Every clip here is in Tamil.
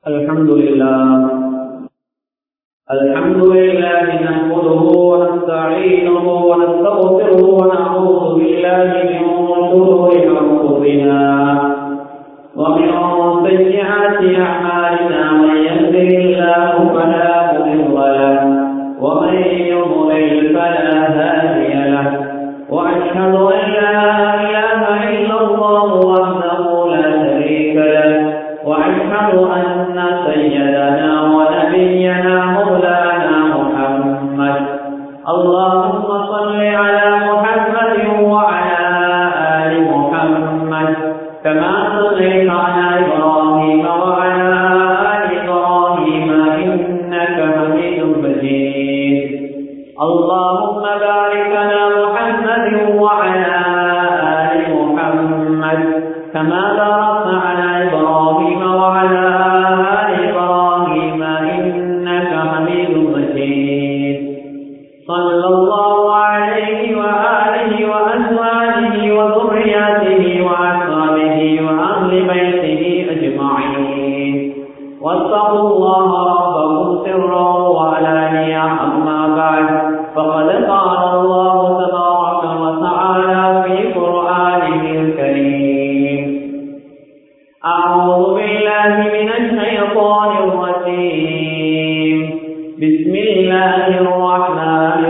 الحمد لله الحمد لله نحمده ونستعينه ونستغفره ونعوذ بالله من شرور انفسنا ومن سيئات اعمالنا من يهده الله فلا مضل له ومن يضلل فلا هادي له واشهد ان لا اله الا الله وحده لا شريك له واشهد ان سيدنا ونبينا مولانا محمد اللهم صل على محمد وعلى ال محمد كما صليت على ابراهيم وعلى ال ابراهيم انك حميد مجيد اللهم بارك على محمد وعلى ال محمد كما باركت على ابراهيم وعلى ال ابراهيم انك حميد مجيد صلى الله عليه واله وازواجه وذرياته واصحابه واهل بيته اجمعين واتقوا الله ربكم سرا وعلانيا اما بعد فقد قال الله تبارك وتعالى في قرانه الكريم أعوذ بالله من الشيطان الرجيم بسم الله الرحمن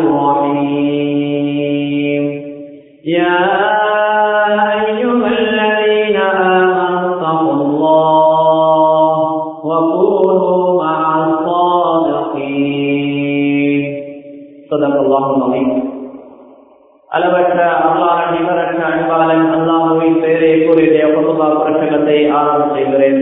الرحيم يا أيها الذين آمنوا اتقوا الله وكونوا مع الصادقين صدق الله العظيم அளவற்ற அல்லாஹ் நிகரற்ற அன்பாளன் அல்லாஹுவின் பெயரை கூறிய பொதுவா பிரசங்கத்தை ஆரம்பம் செய்கிறேன்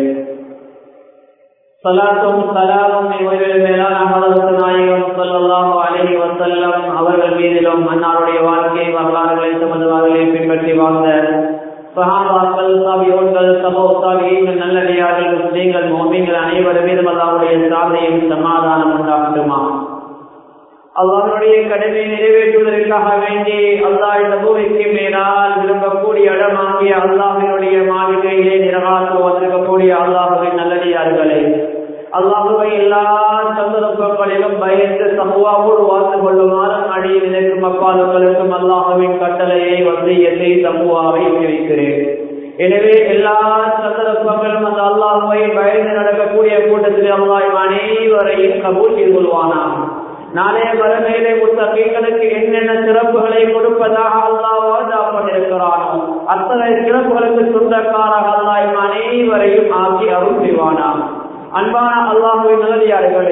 சலாத்தும் சலாமும் இவர்கள் மேலான ஹலரத்து நாயகம் சொல்லல்லாஹு அலைஹி வசல்லம் அவர்கள் மீதிலும் அன்னாருடைய வாழ்க்கை வரலாறுகளை சம்பந்தமாகவே பின்பற்றி வாழ்ந்த சஹாபாக்கள் சாபியோன்கள் சமோ சாபியங்கள் நல்லடியார்கள் முஸ்லீம்கள் மோமிங்கள் அனைவரும் மீதும் அல்லாவுடைய சாதையும் சமாதானம் உண்டாகட்டுமா அல்லாஹனுடைய கடமை நிறைவேற்றுவதற்காக வேண்டி அல்லாஹ் இந்த பூமிக்கு மேலால் விரும்பக்கூடிய இடமாகிய அல்லாஹினுடைய மாளிகையிலே நிறகாத்து வந்திருக்கக்கூடிய அல்லாஹுவின் நல்லடியார்களே அல்லாஹுவை எல்லா சந்தர்ப்பங்களிலும் பயந்து சமூகவோடு வாழ்ந்து கொள்ளுமாறு அடியில் நினைக்கும் அப்பாலுங்களுக்கும் அல்லாஹுவின் கட்டளையை வந்தியத்தை சமூகாவை வைக்கிறேன் எனவே எல்லா சந்தர்ப்பங்களும் அந்த அல்லாஹுவை பயந்து நடக்கக்கூடிய கூட்டத்தில் அல்லாஹ் அனைவரையும் கபூல் செய்து கொள்வானாம் நாளே மறுமையிலே முத்தகீங்களுக்கு என்னென்ன சிறப்புகளை கொடுப்பதாக அல்லாஹ் வாதாப்பட்டிருக்கிறானோ அத்தனை சிறப்புகளுக்கு சொந்தக்காராக அல்லாஹ் அனைவரையும் ஆக்கி அருள் செய்வானாம் அன்பான அல்லாஹுவின் நல்லடியார்களே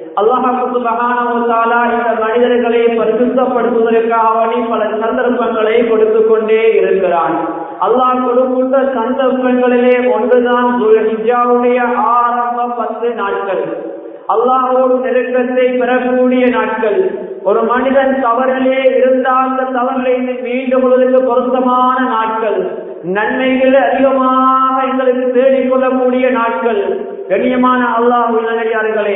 அல்லாஹாலா இந்த மனிதர்களை பரிசுத்தப்படுத்துவதற்காக வேண்டி பல சந்தர்ப்பங்களை கொடுத்து கொண்டே இருக்கிறான் அல்லாஹ் கொடுக்கின்ற சந்தர்ப்பங்களிலே ஒன்றுதான் ஹிஜாவுடைய ஆரம்ப பத்து நாட்கள் அல்லாஹோடு நெருக்கத்தை பெறக்கூடிய நாட்கள் ஒரு மனிதன் தவறிலே இருந்தால் அந்த தவறிலிருந்து மீண்டும் உள்ளதற்கு பொருத்தமான நாட்கள் நன்மைகள் அதிகமாக எங்களுக்கு தேடிக்கொள்ளக்கூடிய நாட்கள் கண்ணியமான அல்லாஹு நல்லடியார்களே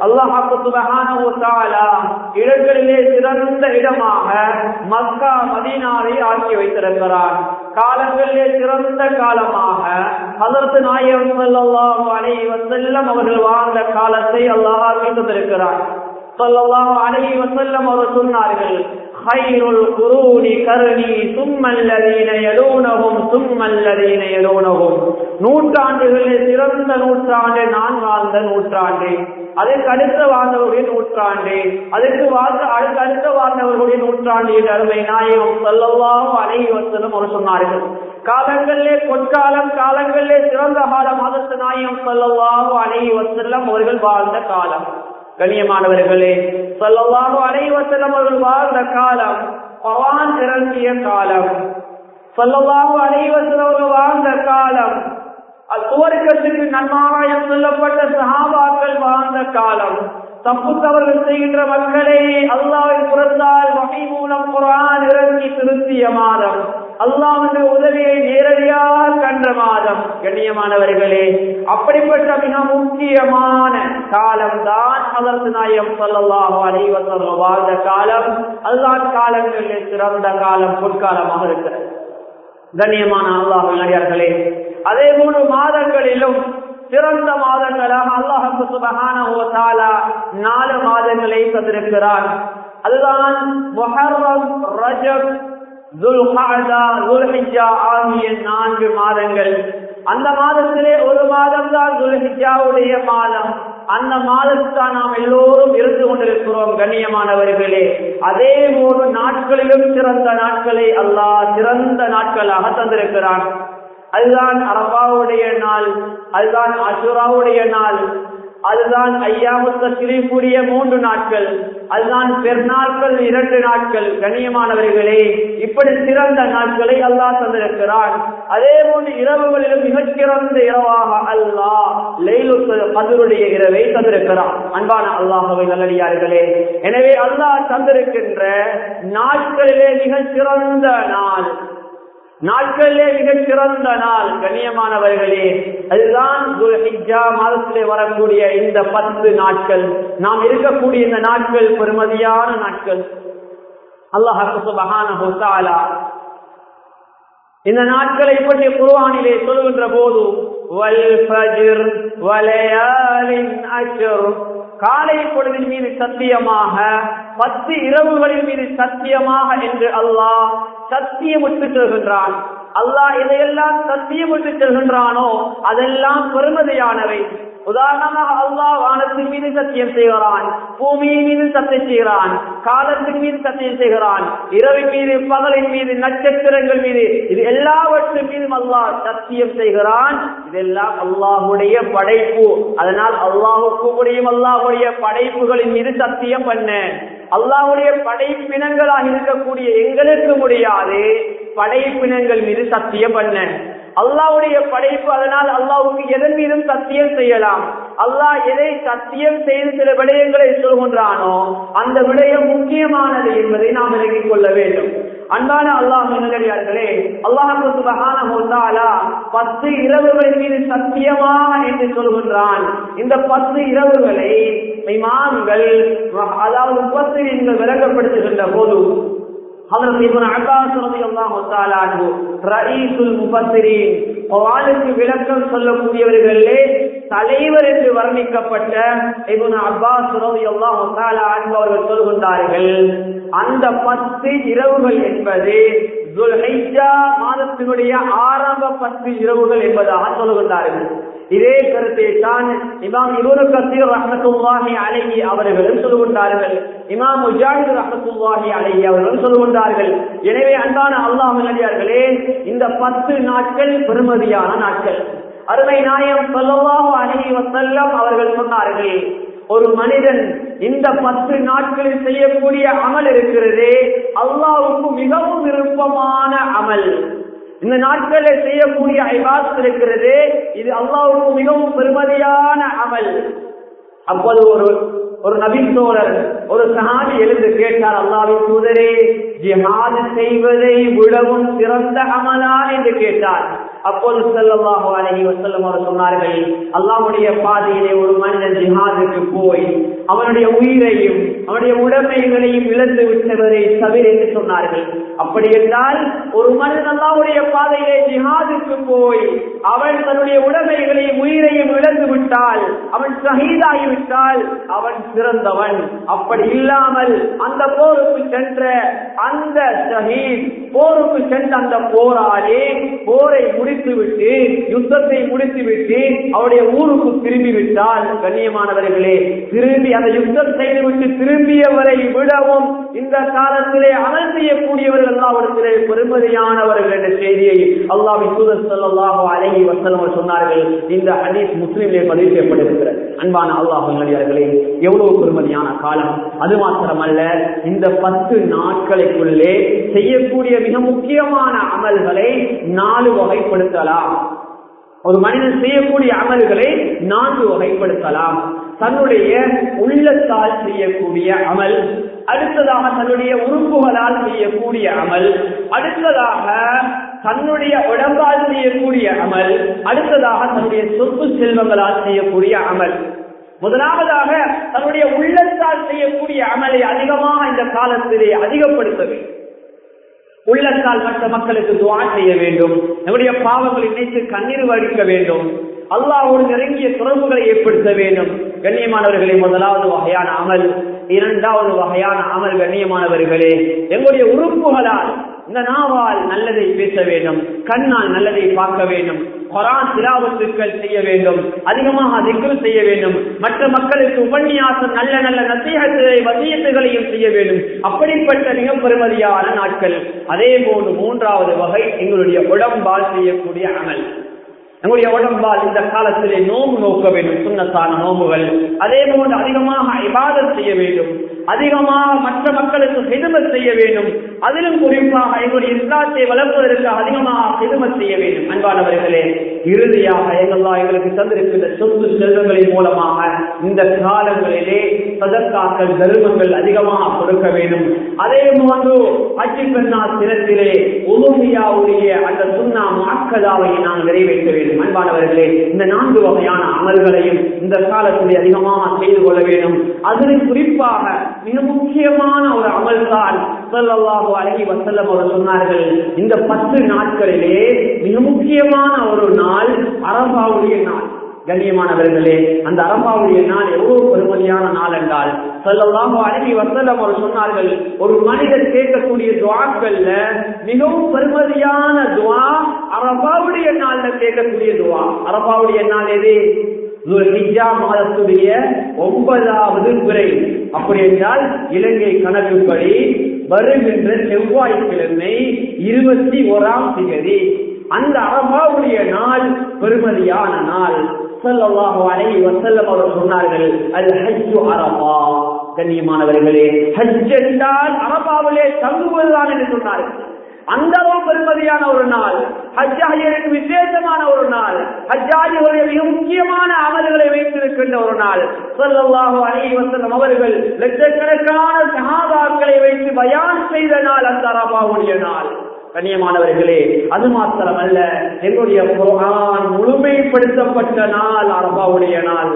அல்லாஹாலா இடங்களிலே சிறந்த இடமாக மக்கா மதீனாவை ஆக்கி வைத்திருக்கிறார் காலங்களிலே சிறந்த காலமாக அதற்கு நாயகம் அல்லாஹு அலை வசல்லம் அவர்கள் வாழ்ந்த காலத்தை அல்லாஹ் வைத்திருக்கிறார் சொல்லலாம் அலை வசல்லம் அவர் சொன்னார்கள் خير القرون كرني ثم الذين يلونهم ثم الذين يلونهم நூற்றாண்டுகளில் சிறந்த நூற்றாண்டு நான் வாழ்ந்த நூற்றாண்டு அதற்கு அடுத்த வாழ்ந்தவர்களுடைய நூற்றாண்டு அதற்கு வாழ்ந்த அதுக்கு அடுத்த வாழ்ந்தவர்களுடைய நூற்றாண்டு என்று அருமை நாயகம் சொல்லலாம் அனைவசனும் அவர் சொன்னார்கள் காலங்களிலே பொற்காலம் காலங்களிலே சிறந்த காலம் அதற்கு நாயகம் சொல்லலாம் அனைவசல்லம் அவர்கள் வாழ்ந்த காலம் கண்ணியமானவர்களே சொல்லவாக அனைவசலம் அவர்கள் வாழ்ந்த காலம் பவான் இறங்கிய காலம் சொல்லவாக அனைவசலம் அவர்கள் வாழ்ந்த காலம் துவர்க்கத்துக்கு நன்மாராயம் சொல்லப்பட்ட சகாபாக்கள் வாழ்ந்த காலம் தப்பு தவறுகள் செய்கின்ற மக்களே அல்லாவின் புறத்தால் வகை மூலம் குரான் இறங்கி திருத்திய மாதம் அல்லாவுடைய உதவியை நேரடியாக கன்ற மாதம் கண்ணியமானவர்களே அப்படிப்பட்ட மிக முக்கியமான காலம்தான் அதற்கு நாயம் சொல்லல்லாஹோ அனைவசம் வாழ்ந்த காலம் அல்லாஹ் காலங்களில் சிறந்த காலம் பொற்காலமாக இருக்கிறது கண்ணியமான அல்லாஹ் நடிகார்களே அதே மூணு மாதங்களிலும் சிறந்த மாதங்களாக அல்லாஹு சுபஹானஹு வ தஆலா நாலு மாதங்களை தந்திருக்கிறார் அதுதான் முஹர்ரம் ரஜப் துல்ஹஜா துல்ஹிஜ்ஜா ஆகிய நான்கு மாதங்கள் அந்த மாதத்திலே ஒரு மாதம் தான் துல்ஹிஜாவுடைய மாதம் அந்த மாதத்தான் நாம் எல்லோரும் இருந்து கொண்டிருக்கிறோம் கண்ணியமானவர்களே அதே போன்று நாட்களிலும் சிறந்த நாட்களை அல்லாஹ் சிறந்த நாட்களாக தந்திருக்கிறான் அதுதான் அரபாவுடைய நாள் அதுதான் அசுராவுடைய நாள் அதுதான் ஐயாமுத்த கூடிய மூன்று நாட்கள் அதுதான் பெருநாட்கள் இரண்டு நாட்கள் கண்ணியமானவர்களே இப்படி சிறந்த நாட்களை அல்லாஹ் தந்திருக்கிறான் அதே போன்று இரவுகளிலும் மிகச்சிறந்த இரவாக அல்லாஹ் லைலுல் கதருடைய இரவை தந்திருக்கிறான் அன்பான அல்லாஹவை நல்லடியார்களே எனவே அல்லாஹ் தந்திருக்கின்ற நாட்களிலே மிகச் சிறந்த நாள் நாட்களிலே மிகச் சிறந்த நாள் கண்ணியமானவர்களே அதுதான் மாதத்திலே வரக்கூடிய இந்த பத்து நாட்கள் நாம் இருக்கக்கூடிய இந்த நாட்கள் பெருமதியான நாட்கள் அல்லாஹாலா இந்த நாட்களை பற்றி குருவானிலே சொல்கின்ற போது காலை பொழுதின் மீது சத்தியமாக பத்து இரவுகளின் மீது சத்தியமாக என்று அல்லாஹ் சத்தியமிட்டு செல்கின்றான் அல்லாஹ் எதையெல்லாம் சத்தியமிட்டு செல்கின்றானோ அதெல்லாம் பெருமதியானவை உதாரணமாக அல்லாஹ் வானத்தின் மீது சத்தியம் செய்கிறான் பூமியின் மீது சத்தியம் செய்கிறான் காலத்தின் மீது சத்தியம் செய்கிறான் இரவின் மீது பகலின் மீது நட்சத்திரங்கள் மீது இது எல்லாவற்றின் மீதும் அல்லாஹ் சத்தியம் செய்கிறான் இதெல்லாம் அல்லாஹுடைய படைப்பு அதனால் அல்லாஹுக்கு முடியும் அல்லாஹுடைய படைப்புகளின் மீது சத்தியம் பண்ண அல்லாஹுடைய படைப்பினங்களாக இருக்கக்கூடிய எங்களுக்கு முடியாது படைப்பினங்கள் மீது சத்தியம் பண்ண அல்லாவுடைய படைப்பு அதனால் அல்லாவுக்கு எதன் மீதும் சத்தியம் செய்யலாம் அல்லாஹ் எதை சத்தியம் செய்து சில விடயங்களை சொல்கின்றானோ அந்த விடயம் முக்கியமானது என்பதை நாம் விலகிக் கொள்ள வேண்டும் அன்பான அல்லாஹ் நல்லடியார்களே அல்லாஹு சுபஹானா பத்து இரவுகளின் மீது சத்தியமாக என்று சொல்கின்றான் இந்த பத்து இரவுகளை இமாம்கள் அதாவது முப்பத்திரிகள் விளங்கப்படுத்துகின்ற போது ஹதரத் இப்னு அப்பாஸ் রাদিয়াল্লাহு தஆலா அன்ஹு ரயீசுல் முஃபஸ்ஸிரீன் குர்ஆனுக்கு விளக்கம் சொல்லக்கூடியவர்களே தலைவர் என்று வர்ணிக்கப்பட்ட இப்னு அப்பாஸ் রাদিয়াল্লাহு தஆலா அன்ஹு அவர்கள் சொல்கின்றார்கள் அந்த பத்து இரவுகள் என்பது துல்ஹிஜ்ஜா மாதத்தினுடைய ஆரம்ப பத்து இரவுகள் என்பதாக சொல்கின்றார்கள் இதே கருத்தை தான் இமாம் இவரு கசீர் ரஹமத்துல்லாஹி அலைஹி அவர்களும் சொல்கின்றார்கள் இமாம் முஜாஹித் ரஹமத்துல்லாஹி அலைஹி அவர்களும் சொல்கின்றார்கள் எனவே அன்பான அல்லாஹ் நல்லடியார்களே இந்த பத்து நாட்கள் பெருமதியான நாட்கள் அருமை நாயம் சொல்லவாஹு அலைஹி வசல்லம் அவர்கள் சொன்னார்கள் ஒரு மனிதன் இந்த பத்து நாட்களில் செய்யக்கூடிய அமல் இருக்கிறதே அல்லாவுக்கு மிகவும் விருப்பமான அமல் இந்த நாட்களில் செய்யக்கூடிய ஐபாஸ் இருக்கிறது இது அல்லாவுக்கு மிகவும் பெருமதியான அமல் அப்போது ஒரு ஒரு நபித்தோழர் ஒரு சஹாபி எழுந்து கேட்டார் அல்லாவின் தூதரே ஜிஹாது செய்வதை விடவும் சிறந்த அமலா என்று கேட்டார் அப்போது செல்லல்லாஹு அலஹி வசல்லம் அவர் சொன்னார்கள் அல்லாவுடைய பாதையிலே ஒரு மனிதன் ஜிஹாதுக்கு போய் அவனுடைய உயிரையும் அவனுடைய உடைமைகளையும் இழந்து விட்டவரை தவிர என்று சொன்னார்கள் அப்படி என்றால் ஒரு மனிதன் அல்லாவுடைய பாதையிலே ஜிஹாதுக்கு போய் அவன் தன்னுடைய உடைமைகளையும் உயிரையும் இழந்து விட்டால் அவன் சகிதாகிவிட்டால் அவன் சிறந்தவன் அப்படி இல்லாமல் அந்த போருக்கு சென்ற அந்த ஷஹீத் போருக்கு சென்ற அந்த போராளி போரை முடித்துவிட்டு யுத்தத்தை முடித்துவிட்டு அவருடைய ஊருக்கு திரும்பி விட்டால் கண்ணியமானவர்களே திரும்பி அந்த யுத்தம் செய்துவிட்டு திரும்பியவரை விடவும் இந்த காலத்திலே அமல் செய்யக்கூடியவர்கள் அல்லாவிடத்திலே பெருமதியானவர்கள் என்ற செய்தியை அல்லாவின் தூதர் சொல்லலாக அழகி வசலம் சொன்னார்கள் இந்த ஹதீஸ் முஸ்லீமிலே பதிவு செய்யப்பட்டிருக்கிறது அன்பான அல்லாஹ் நல்லடியார்களே எவ்வளவு பெருமதியான காலம் அது மாத்திரமல்ல இந்த பத்து நாட்களுக்குள்ளே செய்யக்கூடிய மிக முக்கியமான அமல்களை நாலு வகைப்படுத்தலாம் ஒரு மனிதன் செய்யக்கூடிய அமல்களை நான்கு வகைப்படுத்தலாம் தன்னுடைய உள்ளத்தால் செய்யக்கூடிய அமல் அடுத்ததாக தன்னுடைய உறுப்புகளால் செய்யக்கூடிய அமல் அடுத்ததாக தன்னுடைய உடம்பால் செய்யக்கூடிய அமல் அடுத்ததாக தன்னுடைய சொத்து செல்வங்களால் செய்யக்கூடிய அமல் முதலாவதாக தன்னுடைய உள்ளத்தால் செய்யக்கூடிய அமலை அதிகமாக இந்த காலத்திலே அதிகப்படுத்த வேண்டும் உள்ளத்தால் மற்ற மக்களுக்கு துவா செய்ய வேண்டும் நம்முடைய பாவங்களை நினைத்து கண்ணீர் வடிக்க வேண்டும் அல்லாஹோடு நெருங்கிய தொடர்புகளை ஏற்படுத்த வேண்டும் கண்ணியமானவர்களே முதலாவது வகையான அமல் இரண்டாவது வகையான அமல் கண்ணியமானவர்களே எங்களுடைய உறுப்புகளால் இந்த நாவால் நல்லதை பேச வேண்டும் கண்ணால் நல்லதை பார்க்க வேண்டும் கொரான் திலாவத்துக்கள் செய்ய வேண்டும் அதிகமாக திக்ரு செய்ய வேண்டும் மற்ற மக்களுக்கு உபன்யாசம் நல்ல நல்ல நசீகத்தை வசியத்துகளையும் செய்ய வேண்டும் அப்படிப்பட்ட மிக பெருமதியான நாட்கள் அதே போன்று மூன்றாவது வகை எங்களுடைய உடம்பால் செய்யக்கூடிய அமல் நம்முடைய உடம்பால் இந்த காலத்திலே நோம்பு நோக்க வேண்டும் சுண்ணத்தான நோம்புகள் அதே போன்று அதிகமாக இபாதத் செய்ய வேண்டும் அதிகமாக மற்ற மக்களுக்கு ஹிதுமத் செய்ய வேண்டும் அதிலும் குறிப்பாக எங்களுடைய இஸ்லாத்தை வளர்ப்பதற்கு அதிகமாக ஹிதுமத் செய்ய வேண்டும் அன்பானவர்களே இறுதியாக எங்கெல்லாம் எங்களுக்கு தந்திருக்கின்ற சொத்து செல்வங்களின் மூலமாக இந்த காலங்களிலே சதற்காக்கள் தர்மங்கள் அதிகமாக கொடுக்க வேண்டும் அதே போன்று அஜி பெண்ணா தினத்திலே உலகியாவுடைய அந்த சுண்ணா மாக்கதாவை நாம் நிறைவேற்ற வேண்டும் அன்பானவர்களே இந்த நான்கு வகையான அமல்களையும் இந்த காலத்திலே அதிகமாக செய்து கொள்ள வேண்டும் அதில் குறிப்பாக மிக முக்கியமான ஒரு அமல் தான் சொல்லல்லாஹு அழகி வசல்லம் அவர் சொன்னார்கள் இந்த பத்து நாட்களிலே மிக முக்கியமான ஒரு நாள் அரபாவுடைய நாள் கண்ணியமானவர்களே அந்த அரபாவுடைய நாள் எவ்வளவு பெருமதியான நாள் என்றால் சொல்லலாம் அழகி வசல்லம் அவர் சொன்னார்கள் ஒரு மனிதர் கேட்கக்கூடிய துவாக்கள்ல மிகவும் பெருமதியான துவா அரபாவுடைய நாள்ல கேட்கக்கூடிய துவா அரபாவுடைய நாள் எது ஹிஜா மாதத்துடைய ஒன்பதாவது பிறை அப்படி என்றால் இலங்கை கணக்குப்படி வருகின்ற செவ்வாய்க்கிழமை இருபத்தி ஓராம் திகதி அந்த அரபாவுடைய நாள் பெருமதியான நாள் சொல்லல்லாஹு அலைஹி வஸல்லம் அவர் சொன்னார்கள் அல் ஹஜ்ஜு அரபா கண்ணியமானவர்களே ஹஜ் என்றால் அரபாவிலே தங்குவதுதான் என்று சொன்னார்கள் அந்த அளவு பெருமதியான ஒரு நாள் ஹஜ்ஜாஜிகளுக்கு விசேஷமான ஒரு நாள் ஹஜ்ஜாஜிகளுடைய மிக முக்கியமான அமல்களை வைத்திருக்கின்ற ஒரு நாள் சொல்லல்லாஹு அலைஹி வஸல்லம் அவர்கள் லட்சக்கணக்கான சஹாபாக்களை வைத்து பயான் செய்த நாள் அந்த அரபாவுடைய நாள் கண்ணியமானவர்களே அது மாத்திரமல்ல எங்களுடைய குர்ஆன் முழுமைப்படுத்தப்பட்ட நாள் அரபாவுடைய நாள்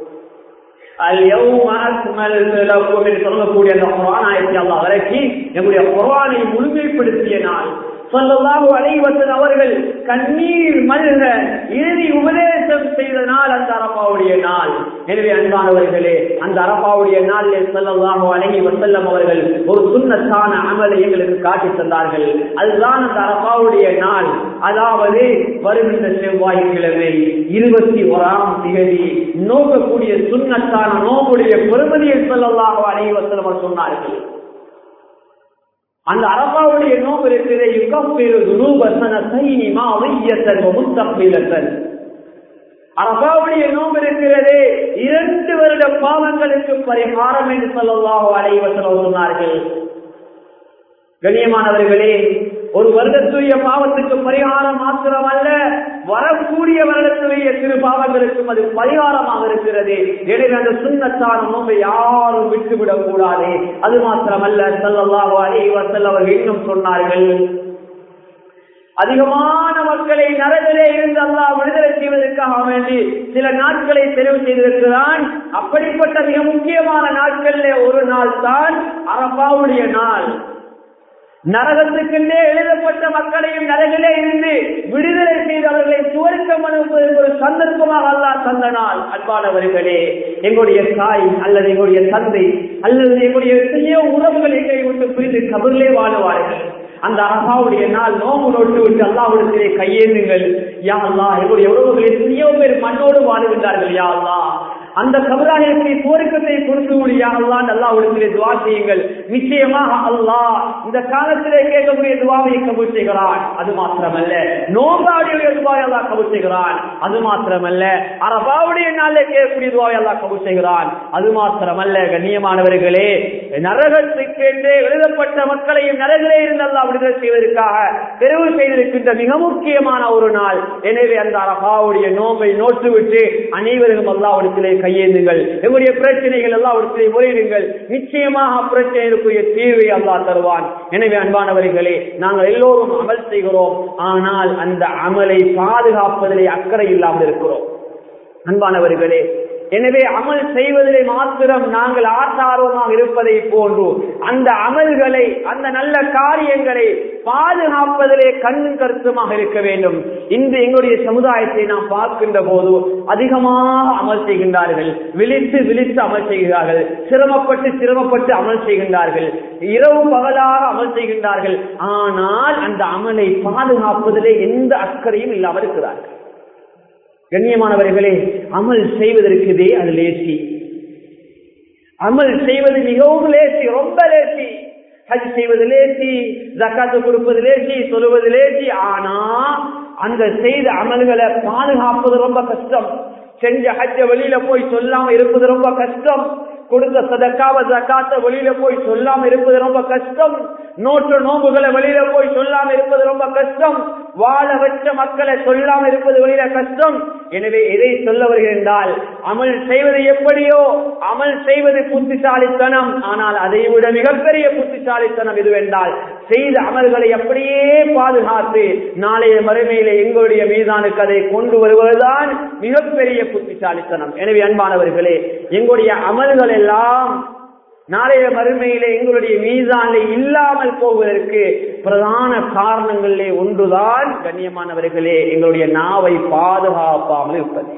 சொல்லக்கூடிய அந்த குரான் ஆயிரத்தி அல்லா வரைக்கும் எங்களுடைய குரானை முழுமைப்படுத்திய நாள் சொல்லலாக அலைவசன் அவர்கள் கண்ணீர் மல்க இறுதி உபதேசம் செய்த நாள் அந்த அரப்பாவுடைய நாள் எனவே அன்பானவர்களே அந்த அரப்பாவுடைய நாளில் சொல்லலாக அழகி வசல்லம் அவர்கள் ஒரு சுண்ணத்தான அமலை எங்களுக்கு காட்டி தந்தார்கள் அதுதான் அந்த அரப்பாவுடைய நாள் அதாவது வருகின்ற செவ்வாய்க்கிழமை இருபத்தி ஓராம் திகதி நோக்கக்கூடிய சுண்ணத்தான நோக்குடைய பெருமதியை சொல்லலாக அழகி வசல்லம் சொன்னார்கள் அந்த அரபாவுடைய நோம்பு இருக்கிற யுகப்பேரு துருபசனத்தைனி மாவையத்தன் முத்தப்பிலத்தன் அரபாவுடைய நோம்பு இருக்கிறதே இரண்டு வருட பாவங்களுக்கு பரிகாரம் என்று சொல்லலாம் அலைவசனம் சொன்னார்கள் கண்ணியமானவர்களே ஒரு வருடத்துடைய பாவத்துக்கு பரிகாரம் மாத்திரம் அல்ல வரக்கூடிய வருடத்துடைய சிறு பாவங்களுக்கும் அது பரிகாரமாக இருக்கிறது எனவே அந்த சுண்ணத்தான நோம்பை யாரும் விட்டுவிடக் கூடாது அது மாத்திரமல்ல செல்லல்லாஹு அலைஹி வஸல்லம் அவர்கள் இன்னும் சொன்னார்கள் அதிகமான மக்களை நரகிலே இருந்து அல்லாஹ் விடுதலை செய்வதற்காக வேண்டி சில நாட்களை தெரிவு செய்திருக்கிறான் அப்படிப்பட்ட மிக முக்கியமான நாட்கள்ல ஒரு நாள் தான் அரபாவுடைய நாள் நரகத்துக்குள்ளே எழுதப்பட்ட மக்களையும் நரகிலே இருந்து விடுதலை செய்து அவர்களை சுவர்க்கம் அனுப்புவதற்கு ஒரு சந்தர்ப்பமாக அல்லாஹ் தந்த நாள் அன்பானவர்களே எங்களுடைய தாய் அல்லது எங்களுடைய தந்தை அல்லது எங்களுடைய எத்தனையோ உறவுகள் எங்களை விட்டு பிரிந்து கபரிலே வாழுவார்கள் அந்த அரசாவுடைய நாள் நோம்பு நோட்டு விட்டு அல்லாவிடத்திலே கையேந்துங்கள் யா அல்லா எங்களுடைய உறவுகள் எத்தனையோ பேர் மண்ணோடு வாழுகின்றார்கள் யா அல்லா அந்த கபராயத்தை போருக்கத்தை கொடுத்து முடியா அல்லாஹ் அல்லாவிடத்திலே துவா செய்யுங்கள் நிச்சயமாக அல்லாஹ் இந்த காலத்திலே கேட்கக்கூடிய துவாவை கபூல் செய்கிறான் அது மாத்திரமல்ல நோம்பாவுடைய துவாவை அல்லாஹ் கபூல் செய்கிறான் அது மாத்திரமல்ல அரபாவுடைய நாளிலே கேட்கக்கூடிய துவாவை அல்லாஹ் கபூல் செய்கிறான் அது மாத்திரமல்ல கண்ணியமானவர்களே நரகத்துக்கென்றே எழுதப்பட்ட மக்களையும் நரகிலே இருந்து அல்லாஹ் விடுதலை செய்வதற்காக தெரிவு செய்திருக்கின்ற மிக முக்கியமான ஒரு நாள் எனவே அந்த அரபாவுடைய நோம்பை நோட்டுவிட்டு அனைவரும் அல்லாவிடத்திலே கையேந்துங்கள் எங்களுடைய பிரச்சனைகள் எல்லாம் இடத்திலே முறையிடுங்கள் நிச்சயமாக பிரச்சனைக்குரிய தீர்வை அல்லாஹ் தருவான் எனவே அன்பானவர்களே நாங்கள் எல்லோரும் அமல் செய்கிறோம் ஆனால் அந்த அமலை பாதுகாப்பதிலே அக்கறை இல்லாமல் இருக்கிறோம் அன்பானவர்களே எனவே அமல் செய்வதிலே மாத்திரம் நாங்கள் ஆசாரமாக இருப்பதை போன்று அந்த அமல்களை அந்த நல்ல காரியங்களை பாதுகாப்பதிலே கண்ணும் கருத்துமாக இருக்க வேண்டும் இன்று எங்களுடைய சமுதாயத்தை நாம் பார்க்கின்ற போது அதிகமாக அமல் செய்கின்றார்கள் விழித்து விழித்து அமல் செய்கிறார்கள் சிரமப்பட்டு சிரமப்பட்டு அமல் செய்கின்றார்கள் இரவு பகலாக அமல் செய்கின்றார்கள் ஆனால் அந்த அமலை பாதுகாப்பதிலே எந்த அக்கறையும் இல்லாமல் இருக்கிறார்கள் கண்ணியமானவர்களே அமல் செய்வதற்குதே அது லேசி அமல் செய்வது மிகவும் லேசி ரொம்ப லேசி ஹஜ் செய்வது லேசி ஜக்காத்து கொடுப்பது லேசி சொல்லுவது லேசி ஆனா அந்த செய்த அமல்களை பாதுகாப்பது ரொம்ப கஷ்டம் செஞ்ச ஹஜ்ஜ வெளியில போய் சொல்லாம இருப்பது ரொம்ப கஷ்டம் கொடுத்த சதக்காவ ஜக்காத்த வெளியில போய் சொல்லாம இருப்பது ரொம்ப கஷ்டம் நோட்டு நோம்புகளை வெளியில போய் சொல்லாம இருப்பது ரொம்ப கஷ்டம் வாழ வச்ச மக்களை சொல்லாம இருப்பது வெளியில கஷ்டம் எனவே எதை சொல்ல வருகின்றால் அமல் செய்வது எப்படியோ அமல் செய்வது புத்திசாலித்தனம் ஆனால் அதை விட மிகப்பெரிய புத்திசாலித்தனம் எதுவென்றால் செய்த அமல்களை அப்படியே பாதுகாத்து நாளைய மறுமையில எங்களுடைய மீதானுக்கு அதை கொண்டு வருவதுதான் மிகப்பெரிய புத்திசாலித்தனம் எனவே அன்பானவர்களே எங்களுடைய அமல்கள் எல்லாம் நாளைய மறுமையிலே எங்களுடைய மீதானிலே இல்லாமல் போவதற்கு பிரதான காரணங்களிலே ஒன்றுதான் கண்ணியமானவர்களே எங்களுடைய நாவை பாதுகாப்பாமல் இருப்பது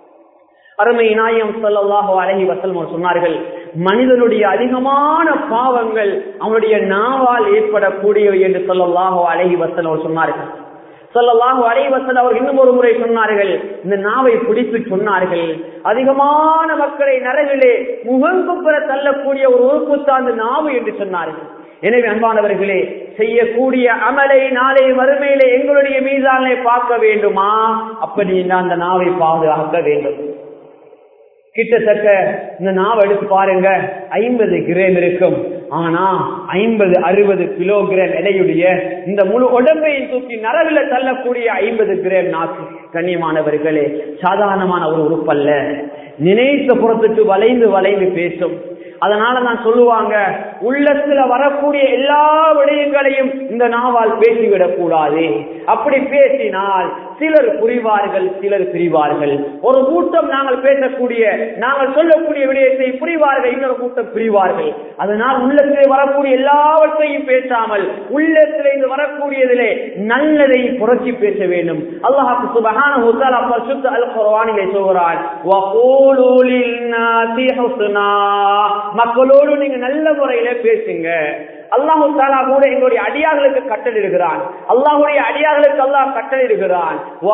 அருமை நாயம் சொல்லல்லாஹோ அழகி வசல்மோர் சொன்னார்கள் மனிதனுடைய அதிகமான பாவங்கள் அவனுடைய நாவால் ஏற்படக்கூடியவை என்று சொல்லல்லாஹோ அழகி வசலோர் சொன்னார்கள் சொல்லலாக அலைவசல் அவர் இன்னும் ஒரு முறை சொன்னார்கள் இந்த நாவை பிடித்து சொன்னார்கள் அதிகமான மக்களை நரகிலே முகங்குப்புற தள்ளக்கூடிய ஒரு உறுப்பு சார்ந்த நாவு என்று சொன்னார்கள் எனவே அன்பானவர்களே செய்யக்கூடிய அமலை நாளை மறுமையிலே எங்களுடைய மீதானை பார்க்க வேண்டுமா அப்படி அந்த நாவை பாதுகாக்க வேண்டும் கிட்டத்தட்ட இந்த நாவ் எடுத்து பாருங்க ஐம்பது கிராம் இருக்கும் ஆனா ஐம்பது அறுபது கிலோகிராம் எடையுடைய இந்த முழு உடம்பையும் தூக்கி நரவில தள்ளக்கூடிய ஐம்பது கிராம் நாக்கு கண்ணியமானவர்களே சாதாரணமான ஒரு உறுப்பல்ல நினைத்த புறத்துக்கு வளைந்து வளைந்து பேசும் அதனால நான் சொல்லுவாங்க உள்ளத்துல வரக்கூடிய எல்லா விடயங்களையும் இந்த நாவால் பேசிவிடக் கூடாது அப்படி பேசினால் சிலர் புரிவார்கள் சிலர் பிரிவார்கள் ஒரு கூட்டம் நாங்கள் பேசக்கூடிய நாங்கள் சொல்லக்கூடிய விடயத்தை புரிவார்கள் இன்னொரு கூட்டம் பிரிவார்கள் அதனால் உள்ளத்திலே வரக்கூடிய எல்லாவற்றையும் பேசாமல் உள்ளத்திலே இருந்து வரக்கூடியதிலே நல்லதை புரட்சி பேச வேண்டும் அல்லாஹாக்கு சுபகான பரிசுத்த அல் குர்ஆனிலே சொல்கிறான் வகூலு லின்னாசி ஹுஸ்னா மக்களோடு நீங்க நல்ல முறையில பேசுங்க அல்லாஹு தாலா கூட எங்களுடைய அடியார்களுக்கு கட்டளிடுகிறான் அல்லாஹுடைய அடியார்களுக்கு அல்லாஹ் கட்டளிடுகிறான்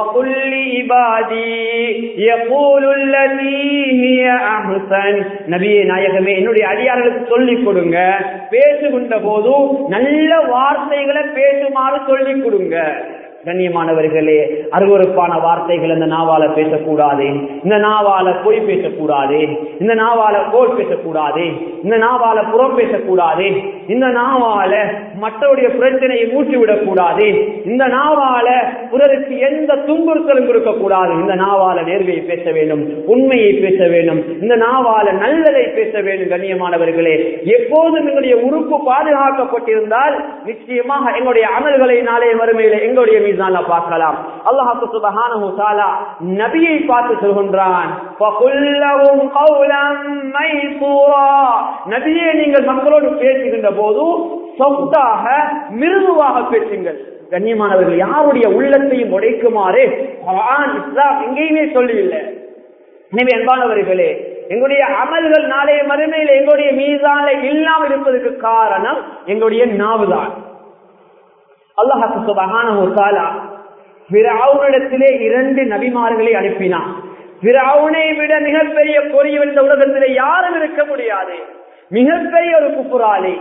நபியே நாயகமே என்னுடைய அடியார்களுக்கு சொல்லிக் கொடுங்க பேசுகின்ற போதும் நல்ல வார்த்தைகளை பேசுமாறு சொல்லிக் கொடுங்க கண்ணியமானவர்களே அருவறுப்பான வார்த்தைகள் இந்த நாவால பேசக்கூடாது இந்த நாவால பொய் பேசக்கூடாது இந்த நாவால கோல் பேசக்கூடாது இந்த நாவால புறம் பேசக்கூடாது இந்த நாவால மற்றவருடைய பிரச்சனையை மூச்சு விடக்கூடாது இந்த நாவால பிறருக்கு எந்த துன்புறுத்தலும் இருக்கக்கூடாது இந்த நாவால நேர்வையை பேச வேண்டும் உண்மையை பேச வேண்டும் இந்த நாவால நல்லதை பேச வேண்டும் கண்ணியமானவர்களே எப்போதும் எங்களுடைய உறுப்பு பாதுகாக்கப்பட்டிருந்தால் நிச்சயமாக எங்களுடைய அமல்களை நாளைய வறுமையில எங்களுடைய மீதான பார்க்கலாம் அல்லாஹு சுபஹானஹு தஆலா நபியை பார்த்து சொல்கின்றான் ஃபகுல்லஹும் கௌலம் மைசூரா நபியே நீங்கள் மக்களோடு பேசுகின்ற போது சொத்தாக மிருதுவாக பேசுங்கள் கண்ணியமானவர்கள் யாருடைய உள்ளத்தையும் உடைக்குமாறு குர்ஆன் இஸ்லாம் எங்கேயுமே சொல்லவில்லை எனவே அன்பானவர்களே எங்களுடைய அமல்கள் நாளைய மறுமையில் எங்களுடைய மீதான இல்லாமல் இருப்பதற்கு காரணம் எங்களுடைய நாவுதான் அல்லாஹு சுபஹானஹு தஆலா ஃபிரௌனிடத்திலே இரண்டு நபிமார்களை அனுப்பினான் ஃபிரௌனை விட மிகப்பெரிய பொறியவன் இந்த உலகத்திலே யாரும் இருக்க முடியாது மிகப்பெரிய ஒரு குப்புராளி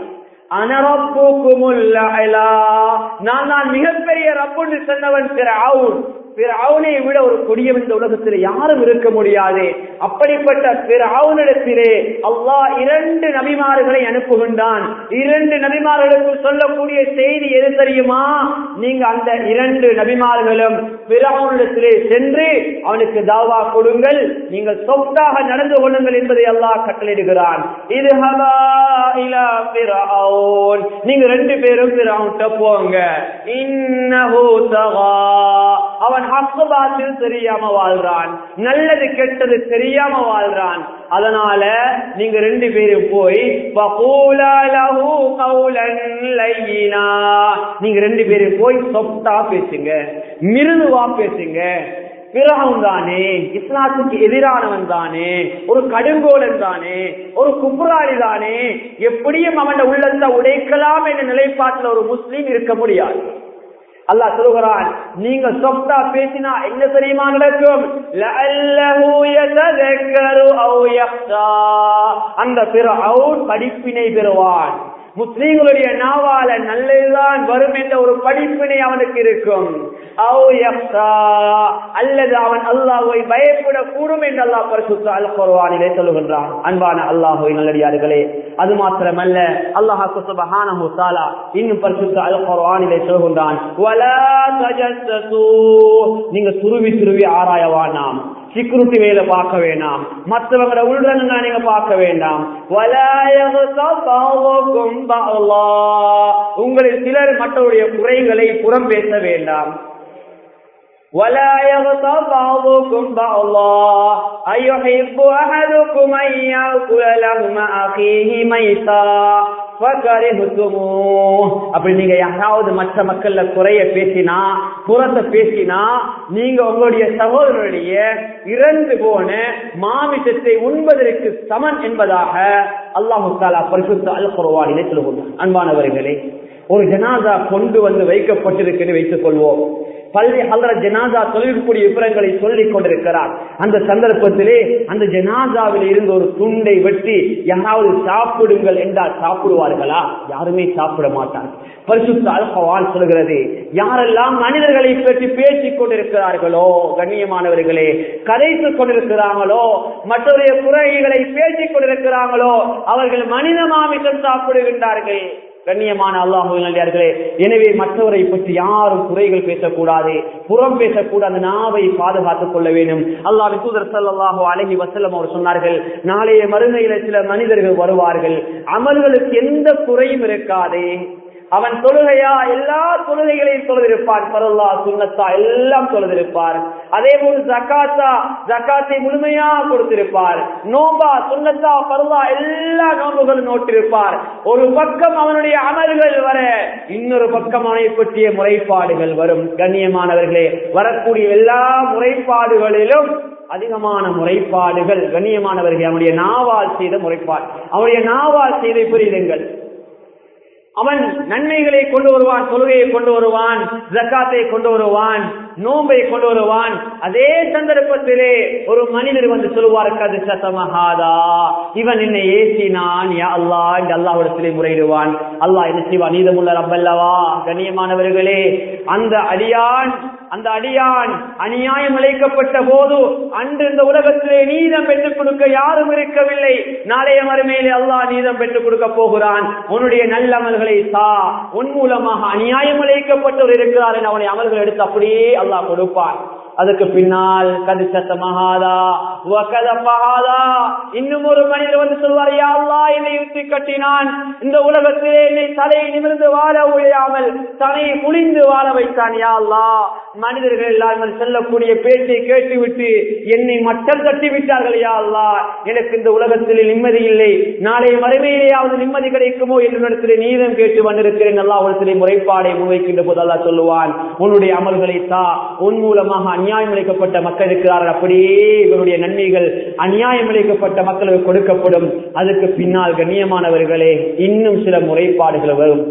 நான் நான் மிகப்பெரிய ரப்புன்னு சொன்னவன் ஃபிரௌன் பிறவுனை விட ஒரு கொடியம் இந்த உலகத்தில் யாரும் இருக்க முடியாது அப்படிப்பட்ட பிறவுனிடத்திலே அல்லாஹ் இரண்டு நபிமார்களை அனுப்புகின்றான் இரண்டு நபிமார்களுக்கு சொல்லக்கூடிய செய்தி எது தெரியுமா நீங்க அந்த இரண்டு நபிமார்களும் பிறவுனிடத்திலே சென்று அவனுக்கு தாவா கொடுங்கள் நீங்கள் சொத்தாக நடந்து கொள்ளுங்கள் என்பதை அல்லாஹ் கட்டளையிடுகிறான் இது நீங்க ரெண்டு பேரும் பிறவுன்ட்ட போங்க இன்னஹு தகா அவன் அவன் ஹக்குபாத்தில் தெரியாம வாழ்றான் நல்லது கெட்டது தெரியாம வாழ்றான் அதனால நீங்க ரெண்டு பேரும் போய் வகூலா லஹு கௌலன் லையினா. நீங்க ரெண்டு பேரும் போய் சொப்டா பேசுங்க மிருதுவா பேசுங்க பிறகம் தானே இஸ்லாத்துக்கு எதிரானவன் தானே ஒரு கடுங்கோலன் தானே ஒரு குப்புராளி தானே எப்படியும் அவன் உள்ளத்தை உடைக்கலாம் என்ற நிலைப்பாட்டில் ஒரு முஸ்லீம் இருக்க முடியாது அல்லாஹ் சொல்கிறான் நீங்க சொப்டா பேசினா என்ன தெரியுமா நடக்கும் லஅல்லஹு யததக்கரு அவ் யஹ்ஷா அந்த பிறஅவுன் படிப்பினை பெறுவான் முஸ்லீம்களுடைய நாவால நல்லதுதான் வரும் என்ற ஒரு படிப்பினை அவனுக்கு இருக்கும் அவ் யஹ்ஷா அல்லது அவன் அல்லாஹ்வை பயப்படக்கூடும் என்று அல்லாஹ் பரிசுத்த அல் குர்ஆனிலே சொல்லுகின்றான் அன்பான அல்லாஹ்வை நல்லடியார்களே அது மாத்திரமல்ல அல்லாஹ் சுப்ஹானஹு தஆலா இன்னும் பரிசுத்த அல் குர்ஆனிலே சொல்லுகின்றான் வலா தஜஸ்ஸு நீங்க துருவி துருவி ஆராய வேண்டாம் சிக்யூரிட்டி வேலை பார்க்க வேண்டாம் மற்றவங்கள உள்றங்க நீங்க பார்க்க வேண்டாம் வலா யக்தப் பஅதுக்கும் பஅலா. உங்களில் சிலர் மற்றவருடைய குறைகளை புறம் பேச வேண்டாம் ولا يغتب بعضكم بعضا أيحب أحدكم أن يأكل لحم أخيه ميتا فكرهتموه அப்படி நீங்க யாராவது மற்ற மக்கள்ல குறைய பேசினா புறத்தை பேசினா நீங்க உங்களுடைய சகோதரருடைய இறந்து போன மாமிசத்தை உண்பதற்கு சமன் என்பதாக அல்லாஹு தாலா பரிசுத்த அல் குர்ஆனிலே சொல்லுவோம் அன்பானவர்களே ஒரு ஜனாதா கொண்டு வந்து வைக்கப்பட்டிருக்கிறது வைத்துக் கொள்வோம் பள்ளி அல்லற ஜனாதா தொழிற்கூடிய விவரங்களை சொல்லிக் கொண்டிருக்கிறார் அந்த சந்தர்ப்பத்திலே அந்த ஜனாதாவில் இருந்து ஒரு துண்டை வெட்டி யாராவது சாப்பிடுங்கள் என்றால் சாப்பிடுவார்களா யாருமே சாப்பிட மாட்டார் பரிசுத்த அல்பவால் சொல்கிறது யாரெல்லாம் மனிதர்களை பற்றி பேசிக் கொண்டிருக்கிறார்களோ கண்ணியமானவர்களே கதைத்துக் கொண்டிருக்கிறாங்களோ மற்றவருடைய குறைகளை பேசிக் கொண்டிருக்கிறாங்களோ அவர்கள் மனித மாமிசம் சாப்பிடுகின்றார்கள் கண்ணியமான அல்லாஹர்களே எனவே மற்றவரை பற்றி யாரும் குறைகள் பேசக்கூடாது புறம் பேசக்கூடாது நாவை பாதுகாத்துக் கொள்ள வேண்டும் அல்லாஹ் தூதர் சல்லாஹு அலஹி வசல்லம் அவர் சொன்னார்கள் நாளைய மறுமையில சில மனிதர்கள் வருவார்கள் அமல்களுக்கு எந்த குறையும் இருக்காதே அவன் தொழுகையா எல்லா தொழுகைகளையும் தொழுதிருப்பான் பரல்லா சுண்ணத்தா எல்லாம் தொழுதிருப்பார் அதே போல் ஜக்காத்தா ஜக்காத்தை முழுமையா கொடுத்திருப்பார் நோம்பா சுண்ணத்தா பரல்லா எல்லா நோம்புகளும் நோட்டிருப்பார் ஒரு பக்கம் அவனுடைய அமல்கள் வர இன்னொரு பக்கம் அவனை பற்றிய முறைப்பாடுகள் வரும் கண்ணியமானவர்களே வரக்கூடிய எல்லா முறைப்பாடுகளிலும் அதிகமான முறைப்பாடுகள் கண்ணியமானவர்கள் அவனுடைய நாவால் செய்த முறைப்பாடு அவனுடைய நாவால் செய்த புரியுதுங்கள் அவன் நன்மைகளை கொண்டு வருவான் தொழுகையை கொண்டு வருவான் ஜக்காத்தை கொண்டு வருவான் நோம்பை கொண்டு வருவான் அதே சந்தர்ப்பத்திலே ஒரு மனிதர் வந்து சொல்லுவார் கது சத்தமஹாதா இவன் என்னை ஏசினான் யா அல்லா என்று அல்லாஹிடத்திலே முறையிடுவான் அல்லாஹ் என்ன செய்வான் நீதமுள்ள ரப்பல்லவா கண்ணியமானவர்களே அந்த அடியான் அந்த அடியான் அநியாயம் இழைக்கப்பட்ட போது அன்று இந்த உலகத்திலே நீதம் பெற்றுக் கொடுக்க யாரும் இருக்கவில்லை நாளைய மறுமையிலே அல்லாஹ் நீதம் பெற்றுக் கொடுக்க போகிறான் உன்னுடைய நல்ல அமல்களை தா உன் மூலமாக அநியாயம் இழைக்கப்பட்டவர் இருக்கிறார் என அவனை அமல்கள் எடுத்து அப்படியே அல்லாஹ் கொடுப்பான் அதுக்கு பின்னால் கது சத்தமகாதா பகாதா இன்னும் ஒரு மனிதர் வந்து சொல்வார் யா அல்லாஹ் என்னை யுத்தி கட்டினான் இந்த உலகத்திலே என்னை தலையை நிமிர்ந்து வாழ ஒழியாமல் தலையை குளிந்து வாழ வைத்தான் யா அல்லாஹ் மனிதர்கள் எல்லாரும் செல்லக்கூடிய பேச்சை கேட்டுவிட்டு என்னை மட்டம் தட்டி விட்டார்கள் யா அல்லாஹ் எனக்கு இந்த உலகத்தில் நிம்மதி இல்லை நாளை மறுமையிலேயாவது நிம்மதி கிடைக்குமோ என்று இடத்திலே நீதம் கேட்டு வந்திருக்கிறேன் அல்லா உலகத்திலே முறைப்பாடை முன்வைக்கின்ற போது அல்லா சொல்லுவான் உன்னுடைய அமல்களை தா உன் மூலமாக அநியாயம் இழைக்கப்பட்ட மக்கள் இருக்கிறார்கள் அப்படியே இவருடைய நன்மைகள் அநியாயம் இழைக்கப்பட்ட மக்களுக்கு கொடுக்கப்படும் அதுக்கு பின்னால் கண்ணியமானவர்களே இன்னும் சில முறைப்பாடுகள் வரும்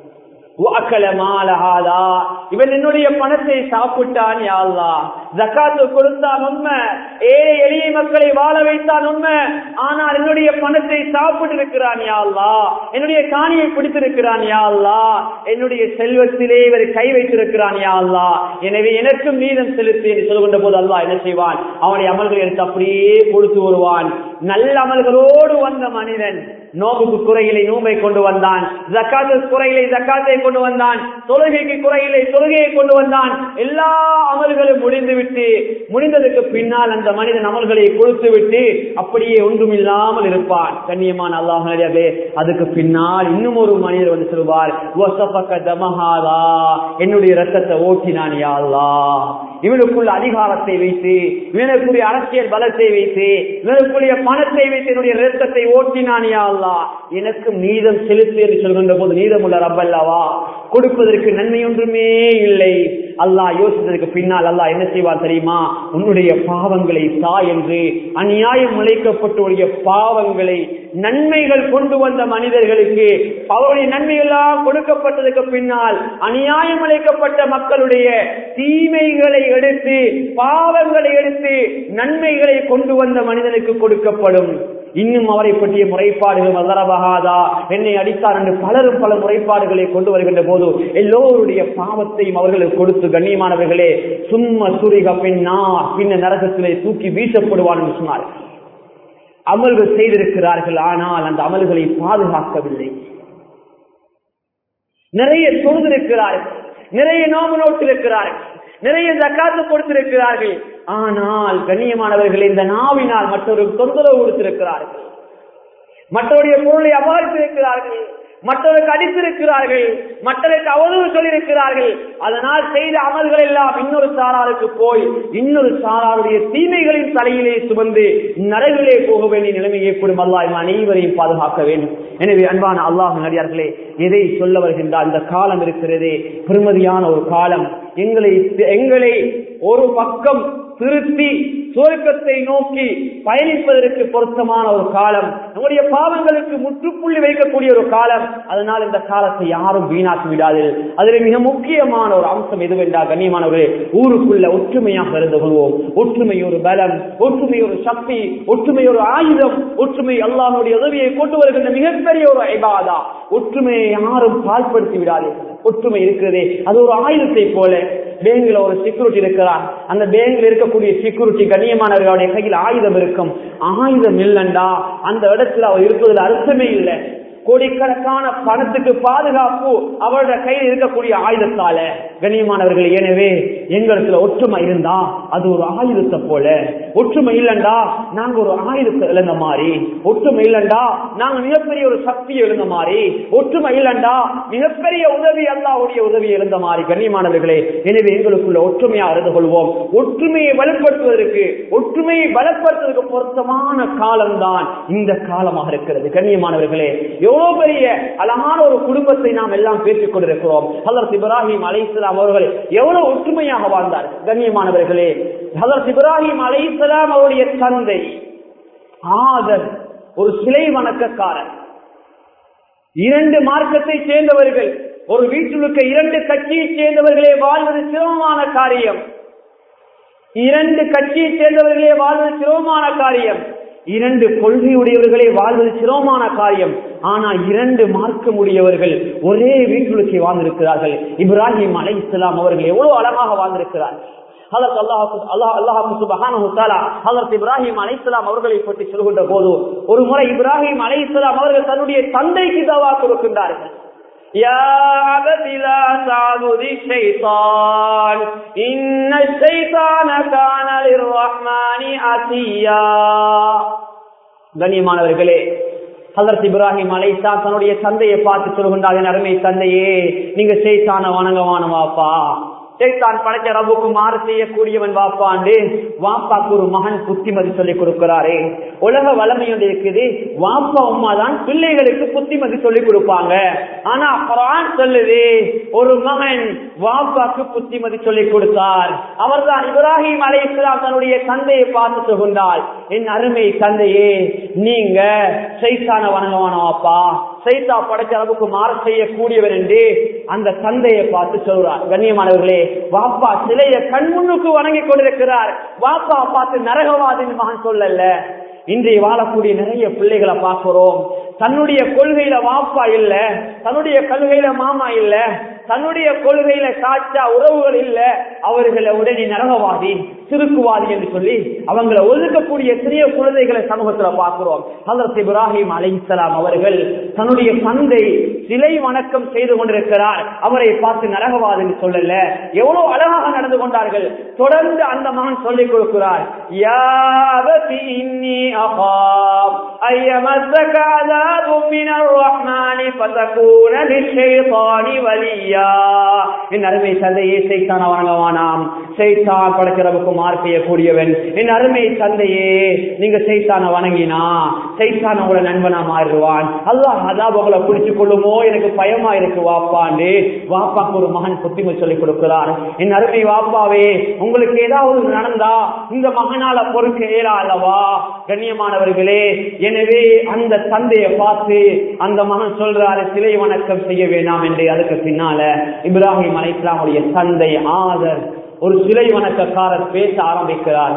இவன் என்னுடைய பணத்தை சாப்பிட்டான் யாழ்லா ஜக்காத்து கொடுத்தான் உண்மை ஏழை எளிய மக்களை வாழ வைத்தான் உண்மை ஆனால் என்னுடைய பணத்தை சாப்பிட்டு இருக்கிறான் யாழ்லா என்னுடைய காணியை பிடித்திருக்கிறான் யாழ்லா என்னுடைய செல்வத்திலே இவர் கை வைத்திருக்கிறான் யாழ்லா எனவே எனக்கும் மீதம் செலுத்தி என்று சொல்கின்ற போது அல்லா என்ன செய்வான் அவனுடைய அமல்களை எடுத்து அப்படியே கொடுத்து வருவான் நல்ல அமல்களோடு வந்த மனிதன் நோம்புக்கு குறைகளை நோம்பை கொண்டு வந்தான் ஜக்காத்து குறைகளை ஜக்காத்தை கொண்டு வந்தான் தொழுகைக்கு குறைகளை தொழுகையை கொண்டு வந்தான் எல்லா அமல்களும் முடிந்து விட்டு முடிந்ததுக்கு பின்னால் அந்த மனிதன் அமல்களை கொடுத்து விட்டு அப்படியே ஒன்றும் இல்லாமல் இருப்பான் கண்ணியமான அல்லாஹே அதுக்கு பின்னால் இன்னும் ஒரு மனிதர் வந்து சொல்வார் என்னுடைய ரத்தத்தை ஓட்டினான் யா அல்லா இவனுக்குள்ள அதிகாரத்தை வைத்து இவனுக்குரிய அரசியல் பலத்தை வைத்து இவனுக்குரிய பணத்தை வைத்து என்னுடைய ரத்தத்தை ஓட்டினானியா அல்லா எனக்கும் நீதம் செலுத்து என்று சொல்கின்ற போது நீதமுள்ள ரப்பல்லவா கொடுப்பதற்கு நன்மை ஒன்றுமே இல்லை அல்லாஹ் யோசித்ததற்கு பின்னால் அல்லாஹ் என்ன செய்வார் தெரியுமா உன்னுடைய பாவங்களை தா என்று அநியாயம் உழைக்கப்பட்டுடைய பாவங்களை நன்மைகள் கொண்டு வந்த மனிதர்களுக்கு அவருடைய நன்மையெல்லாம் கொடுக்கப்பட்டதுக்கு பின்னால் அநியாயம் அழைக்கப்பட்ட மக்களுடைய தீமைகளை எடுத்து பாவங்களை எடுத்து நன்மைகளை கொண்டு வந்த மனிதனுக்கு கொடுக்கப்படும் இன்னும் அவரை பற்றிய முறைப்பாடுகள் வல்லரவகாதா என்னை அடித்தார் என்று பலரும் பல முறைப்பாடுகளை கொண்டு வருகின்ற போது எல்லோருடைய பாவத்தையும் அவர்களுக்கு கொடுத்து கண்ணியமானவர்களே சும்ம சுரிக பின்னா பின்ன நரகத்திலே தூக்கி வீசப்படுவான் என்று சொன்னார் அமல்கள் செய்திருக்கிறார்கள் ஆனால் அந்த அமல்களை பாதுகாக்கவில்லை நிறைய தொழுதிருக்கிறார்கள் நிறைய நோம்பு நோட்டிருக்கிறார்கள் நிறைய ஜக்காத்து கொடுத்திருக்கிறார்கள் ஆனால் கண்ணியமானவர்கள் இந்த நாவினால் மற்றொரு தொந்தரவு கொடுத்திருக்கிறார்கள் மற்றவருடைய பொருளை அபகரித்திருக்கிறார்கள் மற்றவருக்கு அடித்திருக்கிறார்கள் மற்றவருக்கு அவதூறு சொல்லியிருக்கிறார்கள் அதனால் செய்த அமல்கள் எல்லாம் இன்னொரு சாராருக்கு போய் இன்னொரு சாராருடைய தீமைகளின் தலையிலே சுமந்து நரகிலே போக வேண்டிய நிலைமை ஏற்படும் அல்லாஹ் அனைவரையும் பாதுகாக்க வேண்டும் எனவே அன்பான அல்லாஹ் நடிகார்களே எதை சொல்ல வருகின்றார் இந்த காலம் இருக்கிறதே பெருமதியான ஒரு காலம் எங்களை எங்களை ஒரு பக்கம் திருத்தி சுவர்க்கத்தை நோக்கி பயணிப்பதற்கு பொருத்தமான ஒரு காலம் நம்முடைய பாவங்களுக்கு முற்றுப்புள்ளி வைக்கக்கூடிய ஒரு காலம் அதனால் இந்த காலத்தை யாரும் வீணாக்கி விடாதீர்கள் அதில் மிக முக்கியமான ஒரு அம்சம் எதுவென்றால் கண்ணியமானவர்களே ஊருக்குள்ள ஒற்றுமையாக இருந்து கொள்வோம் ஒற்றுமை ஒரு பலம் ஒற்றுமை ஒரு சக்தி ஒற்றுமை ஒரு ஆயுதம் ஒற்றுமை அல்லாஹனுடைய உதவியை கொண்டு வருகின்ற மிகப்பெரிய ஒரு ஐபாதா ஒற்றுமையை யாரும் பால்படுத்தி விடாதீர்கள் ஒற்றுமை இருக்கிறதே அது ஒரு ஆயுதத்தை போல பேங்க்ல ஒரு செக்யூரிட்டி இருக்கிறார் அந்த பேங்க்ல இருக்கக்கூடிய செக்யூரிட்டி கண்ணியமானவர்களுடைய கையில் ஆயுதம் இருக்கும் ஆயுதம் இல்லைண்டா அந்த இடத்துல அவர் இருப்பதில் அர்த்தமே இல்லை கோடிக்கணக்கான பணத்துக்கு பாதுகாப்பு அவருடைய கையில் இருக்கக்கூடிய ஆயுதத்தால கண்ணியமானவர்கள் எனவே எங்களுக்கு ஒற்றுமை இருந்தா அது ஒரு ஆயுதத்தை போல ஒற்றுமை இல்லைண்டா நாங்க ஒரு ஆயுதத்தை இழந்த மாதிரி ஒற்றுமை இல்லைண்டா நாங்க மிகப்பெரிய ஒரு சக்தியை எழுந்த மாதிரி ஒற்றுமை இல்லைண்டா மிகப்பெரிய உதவி அல்லாவுடைய உதவி எழுந்த மாதிரி கண்ணியமானவர்களே எனவே எங்களுக்குள்ள ஒற்றுமையா இருந்து கொள்வோம் ஒற்றுமையை வலுப்படுத்துவதற்கு ஒற்றுமையை பலப்படுத்துவதற்கு பொருத்தமான காலம்தான் இந்த காலமாக இருக்கிறது கண்ணியமானவர்களே எவ்வளவு பெரிய அழகான ஒரு குடும்பத்தை நாம் எல்லாம் பேசிக் கொண்டிருக்கிறோம் ஹலரத் இப்ராஹிம் அலை இஸ்லாம் அவர்கள் எவ்வளவு ஒற்றுமையாக வாழ்ந்தார் கண்ணியமானவர்களே ஹலரத் இப்ராஹிம் அலை இஸ்லாம் அவருடைய தந்தை ஆதர் ஒரு சிலை வணக்கக்காரன் இரண்டு மார்க்கத்தை சேர்ந்தவர்கள் ஒரு வீட்டில் இருக்க இரண்டு கட்சியை சேர்ந்தவர்களே வாழ்வது சிரமமான காரியம் இரண்டு கட்சியை சேர்ந்தவர்களே வாழ்வது சிரமமான காரியம் இரண்டு கொள்கையுடையவர்களே வாழ்வது சிரமமான காரியம் ஆனா இரண்டு மார்க்கம் உடையவர்கள் ஒரே வீட்டுக்கு வாழ்ந்திருக்கிறார்கள் இப்ராஹிம் அலை இஸ்லாம் அவர்கள் எவ்வளவு அழகாக வாழ்ந்திருக்கிறார்கள் இப்ராஹிம் அலைசலாம் அவர்களை பற்றி சொல்கின்ற போது ஒரு முறை இப்ராஹிம் அலைசலாம் அவர்கள் தன்னுடைய தந்தைக்கு தவா கொடுக்கின்றார்கள் يا عبد لا تعبد الشيطان إن الشيطان كان للرحمن عصيا கண்ணியமானவர்களே ஹலரத் இப்ராஹிம் அலைசா தன்னுடைய தந்தையை பார்த்து சொல்கின்றார் அருமை தந்தையே நீங்க செய்தான வணங்கவானவாப்பா சைத்தான் படைச்ச ரபுக்கு மாறு செய்யக்கூடியவன் வாப்பாண்டு வாப்பாக்கு ஒரு மகன் புத்திமதி சொல்லிக் கொடுக்கிறாரே உலக வளமை ஒன்று இருக்குது வாப்பா அம்மா தான் பிள்ளைகளுக்கு புத்திமதி சொல்லிக் கொடுப்பாங்க ஆனா குரான் சொல்லுது ஒரு மகன் வாப்பாக்கு புத்திமதி சொல்லிக் கொடுத்தார் அவர்தான் இப்ராஹிம் அலை இஸ்லாம் தன்னுடைய தந்தையை பார்த்து சொல்கின்றார் என் அருமை தந்தையே நீங்க சைத்தான வணங்கவான வாப்பா சைத்தா படைச்ச அளவுக்கு மாற செய்யக்கூடியவர் என்று அந்த தந்தையை பார்த்து சொல்றார் கண்ணியமானவர்களே வாப்பா சிலைய கண் முன்னுக்கு வணங்கி கொண்டிருக்கிறார் வாப்பா பார்த்து நரகவாதின் மகன் சொல்லல இன்றைய வாழக்கூடிய நிறைய பிள்ளைகளை பார்க்கிறோம் தன்னுடைய கொள்கையில வாப்பா இல்ல தன்னுடைய கொள்கையில மாமா இல்ல தன்னுடைய கொள்கையில சாட்சா உறவுகள் இல்ல அவர்களை உடனே நரகவாதி சிறுக்குவாதி என்று சொல்லி அவங்களை ஒதுக்கக்கூடிய சிறிய குழந்தைகளை சமூகத்துல பார்க்கிறோம் ஹலரத் இப்ராஹிம் அலிசலாம் அவர்கள் தன்னுடைய தந்தை சிலை வணக்கம் செய்து கொண்டிருக்கிறார் அவரை பார்த்து நரகவாதி என்று சொல்லல எவ்வளவு அழகாக நடந்து கொண்டார்கள் தொடர்ந்து அந்த மகன் சொல்லிக் கொடுக்கிறார் أن يمسك عذاب من الرحمن فتكون للشيطان وليا என் அருமை தந்தையே சைத்தான வணங்கவானாம் சைத்தான் படைக்கிறவுக்கு மார் செய்யக்கூடியவன் என் அருமை தந்தையே நீங்க சைத்தான வணங்கினா சைத்தான் உங்களை நண்பனா மாறிடுவான் அல்லாஹ் அதான் உங்களை பிடிச்சு கொள்ளுமோ எனக்கு பயமா இருக்கு வாப்பாண்டு வாப்பாக்கு ஒரு மகன் புத்திமை சொல்லிக் கொடுக்கிறார் என் அருமை வாப்பாவே உங்களுக்கு ஏதாவது நடந்தா இந்த மகனால பொறுக்க இயலா அல்லவா கண்ணியமானவர்களே எனவே அந்த தந்தையை பார்த்து அந்த மகன் சொல்றாரு சிலை வணக்கம் செய்ய வேண்டாம் என்று அதுக்கு பின்னால இப்ராஹிம் அலை இஸ்லாமுடைய தந்தை ஆதர் ஒரு சிலை வணக்கக்காரர் பேச ஆரம்பிக்கிறார்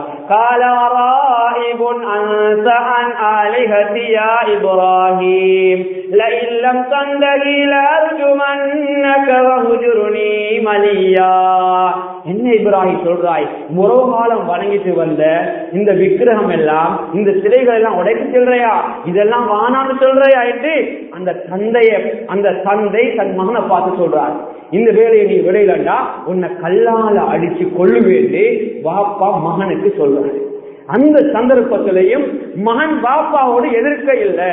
என்ன இப்ராஹிம் சொல்றாய் முறவு காலம் வணங்கிட்டு வந்த இந்த விக்கிரகம் எல்லாம் இந்த சிலைகள் எல்லாம் உடைக்க சொல்றையா இதெல்லாம் வானான்னு சொல்றையா என்று அந்த தந்தைய அந்த தந்தை தன் மகனை பார்த்து சொல்றார் இந்த வேலையை நீ விடையிலண்டா உன்னை கல்லால அடிச்சு கொள்ளுவேண்டு வாப்பா மகனுக்கு சொல்றாரு அந்த சந்தர்ப்பத்திலையும் மகன் பாப்பாவோடு எதிர்க்க இல்லை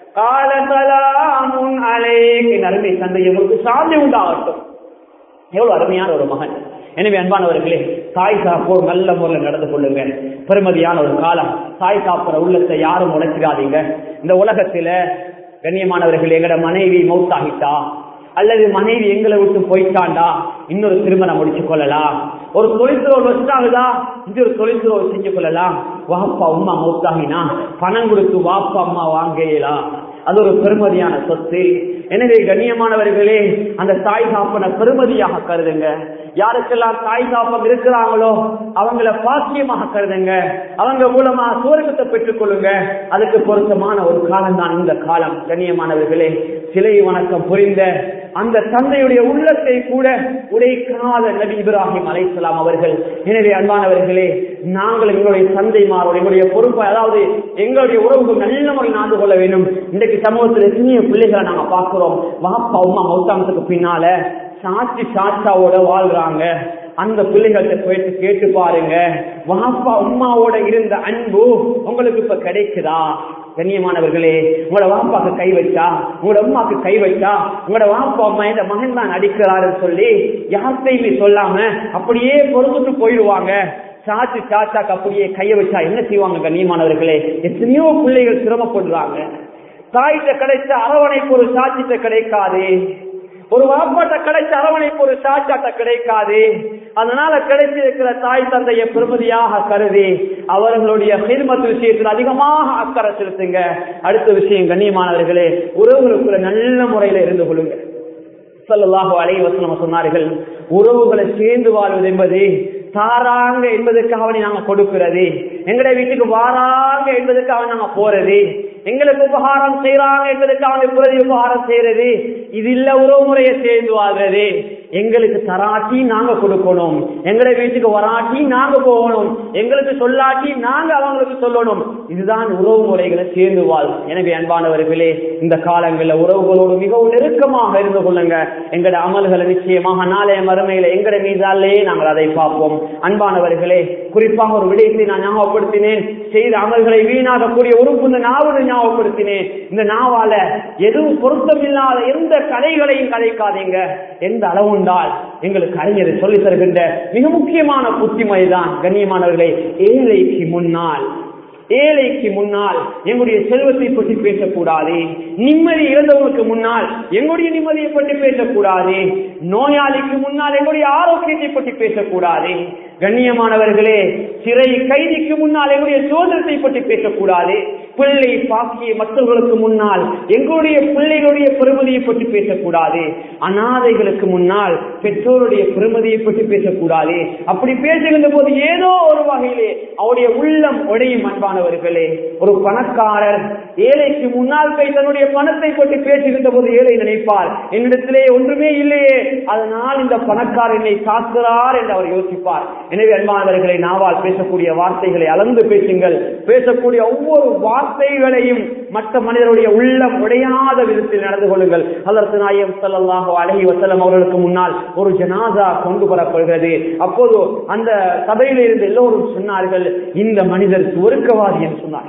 காலகலாமுன் அலேக்கு அருமை தந்தை உங்களுக்கு சாந்தி உண்டாகட்டும் எவ்வளவு அருமையான ஒரு மகன் எனவே அன்பானவர்களே தாய் சாப்போர் நல்ல முறையில் நடந்து கொள்ளுங்க பெருமதியான ஒரு காலம் தாய் சாப்பிட உள்ளத்தை யாரும் உழைச்சிடாதீங்க இந்த உலகத்துல கண்ணியமானவர்கள் எங்கட மனைவி மௌத்தாகிட்டா அல்லது மனைவி எங்களை விட்டு போயிட்டாண்டா இன்னொரு திருமணம் முடிச்சு கொள்ளலாம் ஒரு தொழில்துறை வச்சாகுதா இது ஒரு தொழில்துறை செஞ்சு கொள்ளலாம் வாப்பா அம்மா மௌத்தாகினா பணம் கொடுத்து வாப்பா அம்மா வாங்கலாம் அது ஒரு பெருமதியான சொத்து எனவே கண்ணியமானவர்களே அந்த தாய் காப்பனை பெருமதியாக கருதுங்க யாருக்கெல்லாம் தாய் காப்பம் இருக்கிறாங்களோ அவங்கள பாக்கியமாக கருதுங்க அவங்க மூலமா சுவர்க்கத்தை பெற்றுக் கொள்ளுங்க அதுக்கு பொருத்தமான ஒரு காலம் தான் இந்த காலம் கண்ணியமானவர்களே சிலை வணக்கம் புரிந்த அந்த தந்தையுடைய உள்ளத்தை கூட உடைக்காத நபி இப்ராஹிம் அலைசலாம் அவர்கள் எனவே அன்பானவர்களே நாங்கள் எங்களுடைய தந்தைமாரோட எங்களுடைய பொறுப்பை அதாவது எங்களுடைய உறவுகள் நல்ல முறையில் நடந்து கொள்ள வேண்டும் இன்றைக்கு சமூகத்தில் சிறிய பிள்ளைகளை நாங்க பார்க்கிறோம் வாப்பா அம்மா மௌத்தாமத்துக்கு பின்னால சாட்சி சாட்சாவோட வாழ்றாங்க அந்த பிள்ளைகள்கிட்ட போயிட்டு கேட்டு பாருங்க வாப்பா அம்மாவோட இருந்த அன்பு உங்களுக்கு இப்ப கிடைக்குதா கண்ணியமானவர்களே உங்களோட வாப்பாக்கு கை வச்சா உங்களோட அம்மாக்கு கை வச்சா உங்களோட வாப்பா அம்மா இந்த மகன் தான் நடிக்கிறாருன்னு சொல்லி யார்கிட்டையுமே சொல்லாம அப்படியே பொறுத்துட்டு போயிடுவாங்க சாச்சு சாச்சாக்கு அப்படியே கைய வச்சா என்ன செய்வாங்க கண்ணியமானவர்களே எத்தனையோ பிள்ளைகள் சிரமப்படுறாங்க தாய்கிட்ட கிடைச்ச அரவணைப்பு ஒரு சாட்சிட்ட கிடைக்காது ஒரு வாப்பாட்ட கிடைச்ச அரவணைப்பு ஒரு சாட்சாட்ட கிடைக்காது அதனால கிடைச்சிருக்கிற தாய் தந்தைய பெருமதியாக கருதி அவர்களுடைய ஹிர்மத்து விஷயத்தில் அதிகமாக அக்கறை செலுத்துங்க அடுத்த விஷயம் கண்ணியமானவர்களே உறவுகளுக்குள்ள நல்ல முறையில இருந்து கொள்ளுங்க சொல்லலாக அலைவசனம் சொன்னார்கள் உறவுகளை சேர்ந்து வாழ்வது என்பது தாராங்க என்பதற்காக நாங்க கொடுக்கிறது எங்களுடைய வீட்டுக்கு வாராங்க என்பதற்காக நாங்க போறது எங்களுக்கு உபகாரம் செய்யறாங்க என்பதற்காக பிரதி உபகாரம் செய்யறது இது இல்ல உறவு முறையை சேர்ந்து வாழ்றது எங்களுக்கு தராட்டி நாங்க கொடுக்கணும் எங்களுடைய வீட்டுக்கு வராட்டி நாங்க போகணும் எங்களுக்கு சொல்லாட்டி நாங்க அவங்களுக்கு சொல்லணும் இதுதான் உறவு முறைகளை சேர்ந்து வாழ் எனவே அன்பானவர்களே இந்த காலங்களில் உறவுகளோடு மிகவும் நெருக்கமாக இருந்து கொள்ளுங்க எங்கட அமல்களை நிச்சயமாக நாளைய மறுமையில எங்கட மீதாலேயே நாங்கள் அதை பார்ப்போம் அன்பானவர்களே குறிப்பாக ஒரு விடயத்தை நான் ஞாபகப்படுத்தினேன் செய்த அமல்களை வீணாகக்கூடிய உறுப்பு இந்த நாவலை ஞாபகப்படுத்தினேன் இந்த நாவால எதுவும் பொருத்தமில்லாத எந்த கதைகளையும் கதைக்காதீங்க எந்த அளவு உண்டால் எங்களுக்கு அறிஞர் சொல்லித் தருகின்ற மிக முக்கியமான புத்திமை தான் கண்ணியமானவர்களை ஏழைக்கு முன்னால் ஏழைக்கு முன்னால் எங்களுடைய செல்வத்தை பற்றி பேசக்கூடாது நிம்மதி இழந்தவனுக்கு முன்னால் எங்களுடைய நிம்மதியை பற்றி பேசக்கூடாது நோயாளிக்கு முன்னால் எங்களுடைய ஆரோக்கியத்தை பற்றி பேசக்கூடாது கண்ணியமானவர்களே சிறை கைதிக்கு முன்னால் எங்களுடைய சோதனத்தை பற்றி பேசக்கூடாது பிள்ளை பாக்கிய மற்றவர்களுக்கு முன்னால் எங்களுடைய பிள்ளைகளுடைய பெருமதியை பற்றி பேசக்கூடாது அனாதைகளுக்கு முன்னால் பெற்றோருடைய பெருமதியை பற்றி பேசக்கூடாது அப்படி பேசுகின்ற போது ஏதோ ஒரு வகையிலே அவருடைய உள்ளம் உடையும் அன்பானவர்களே ஒரு பணக்காரர் ஏழைக்கு முன்னால் போய் தன்னுடைய பணத்தை பற்றி பேசுகின்ற போது ஏழை நினைப்பார் என்னிடத்திலே ஒன்றுமே இல்லையே அதனால் இந்த பணக்காரர் என்னை காக்கிறார் என்று அவர் யோசிப்பார் எனவே அன்பானவர்களை நாவால் பேசக்கூடிய வார்த்தைகளை அளந்து பேசுங்கள் பேசக்கூடிய ஒவ்வொரு வார்த்தைகளையும் மற்ற மனிதருடைய உள்ளம் உடையாத விதத்தில் நடந்து கொள்ளுங்கள் அதற்கு நாயம் சல்லாஹோ அழகி வசலம் அவர்களுக்கு முன்னால் ஒரு ஜனாதா கொண்டு வரப்படுகிறது அப்போது அந்த சபையில் இருந்து எல்லோரும் சொன்னார்கள் இந்த மனிதர் சுவருக்கவாதி என்று சொன்னார்கள்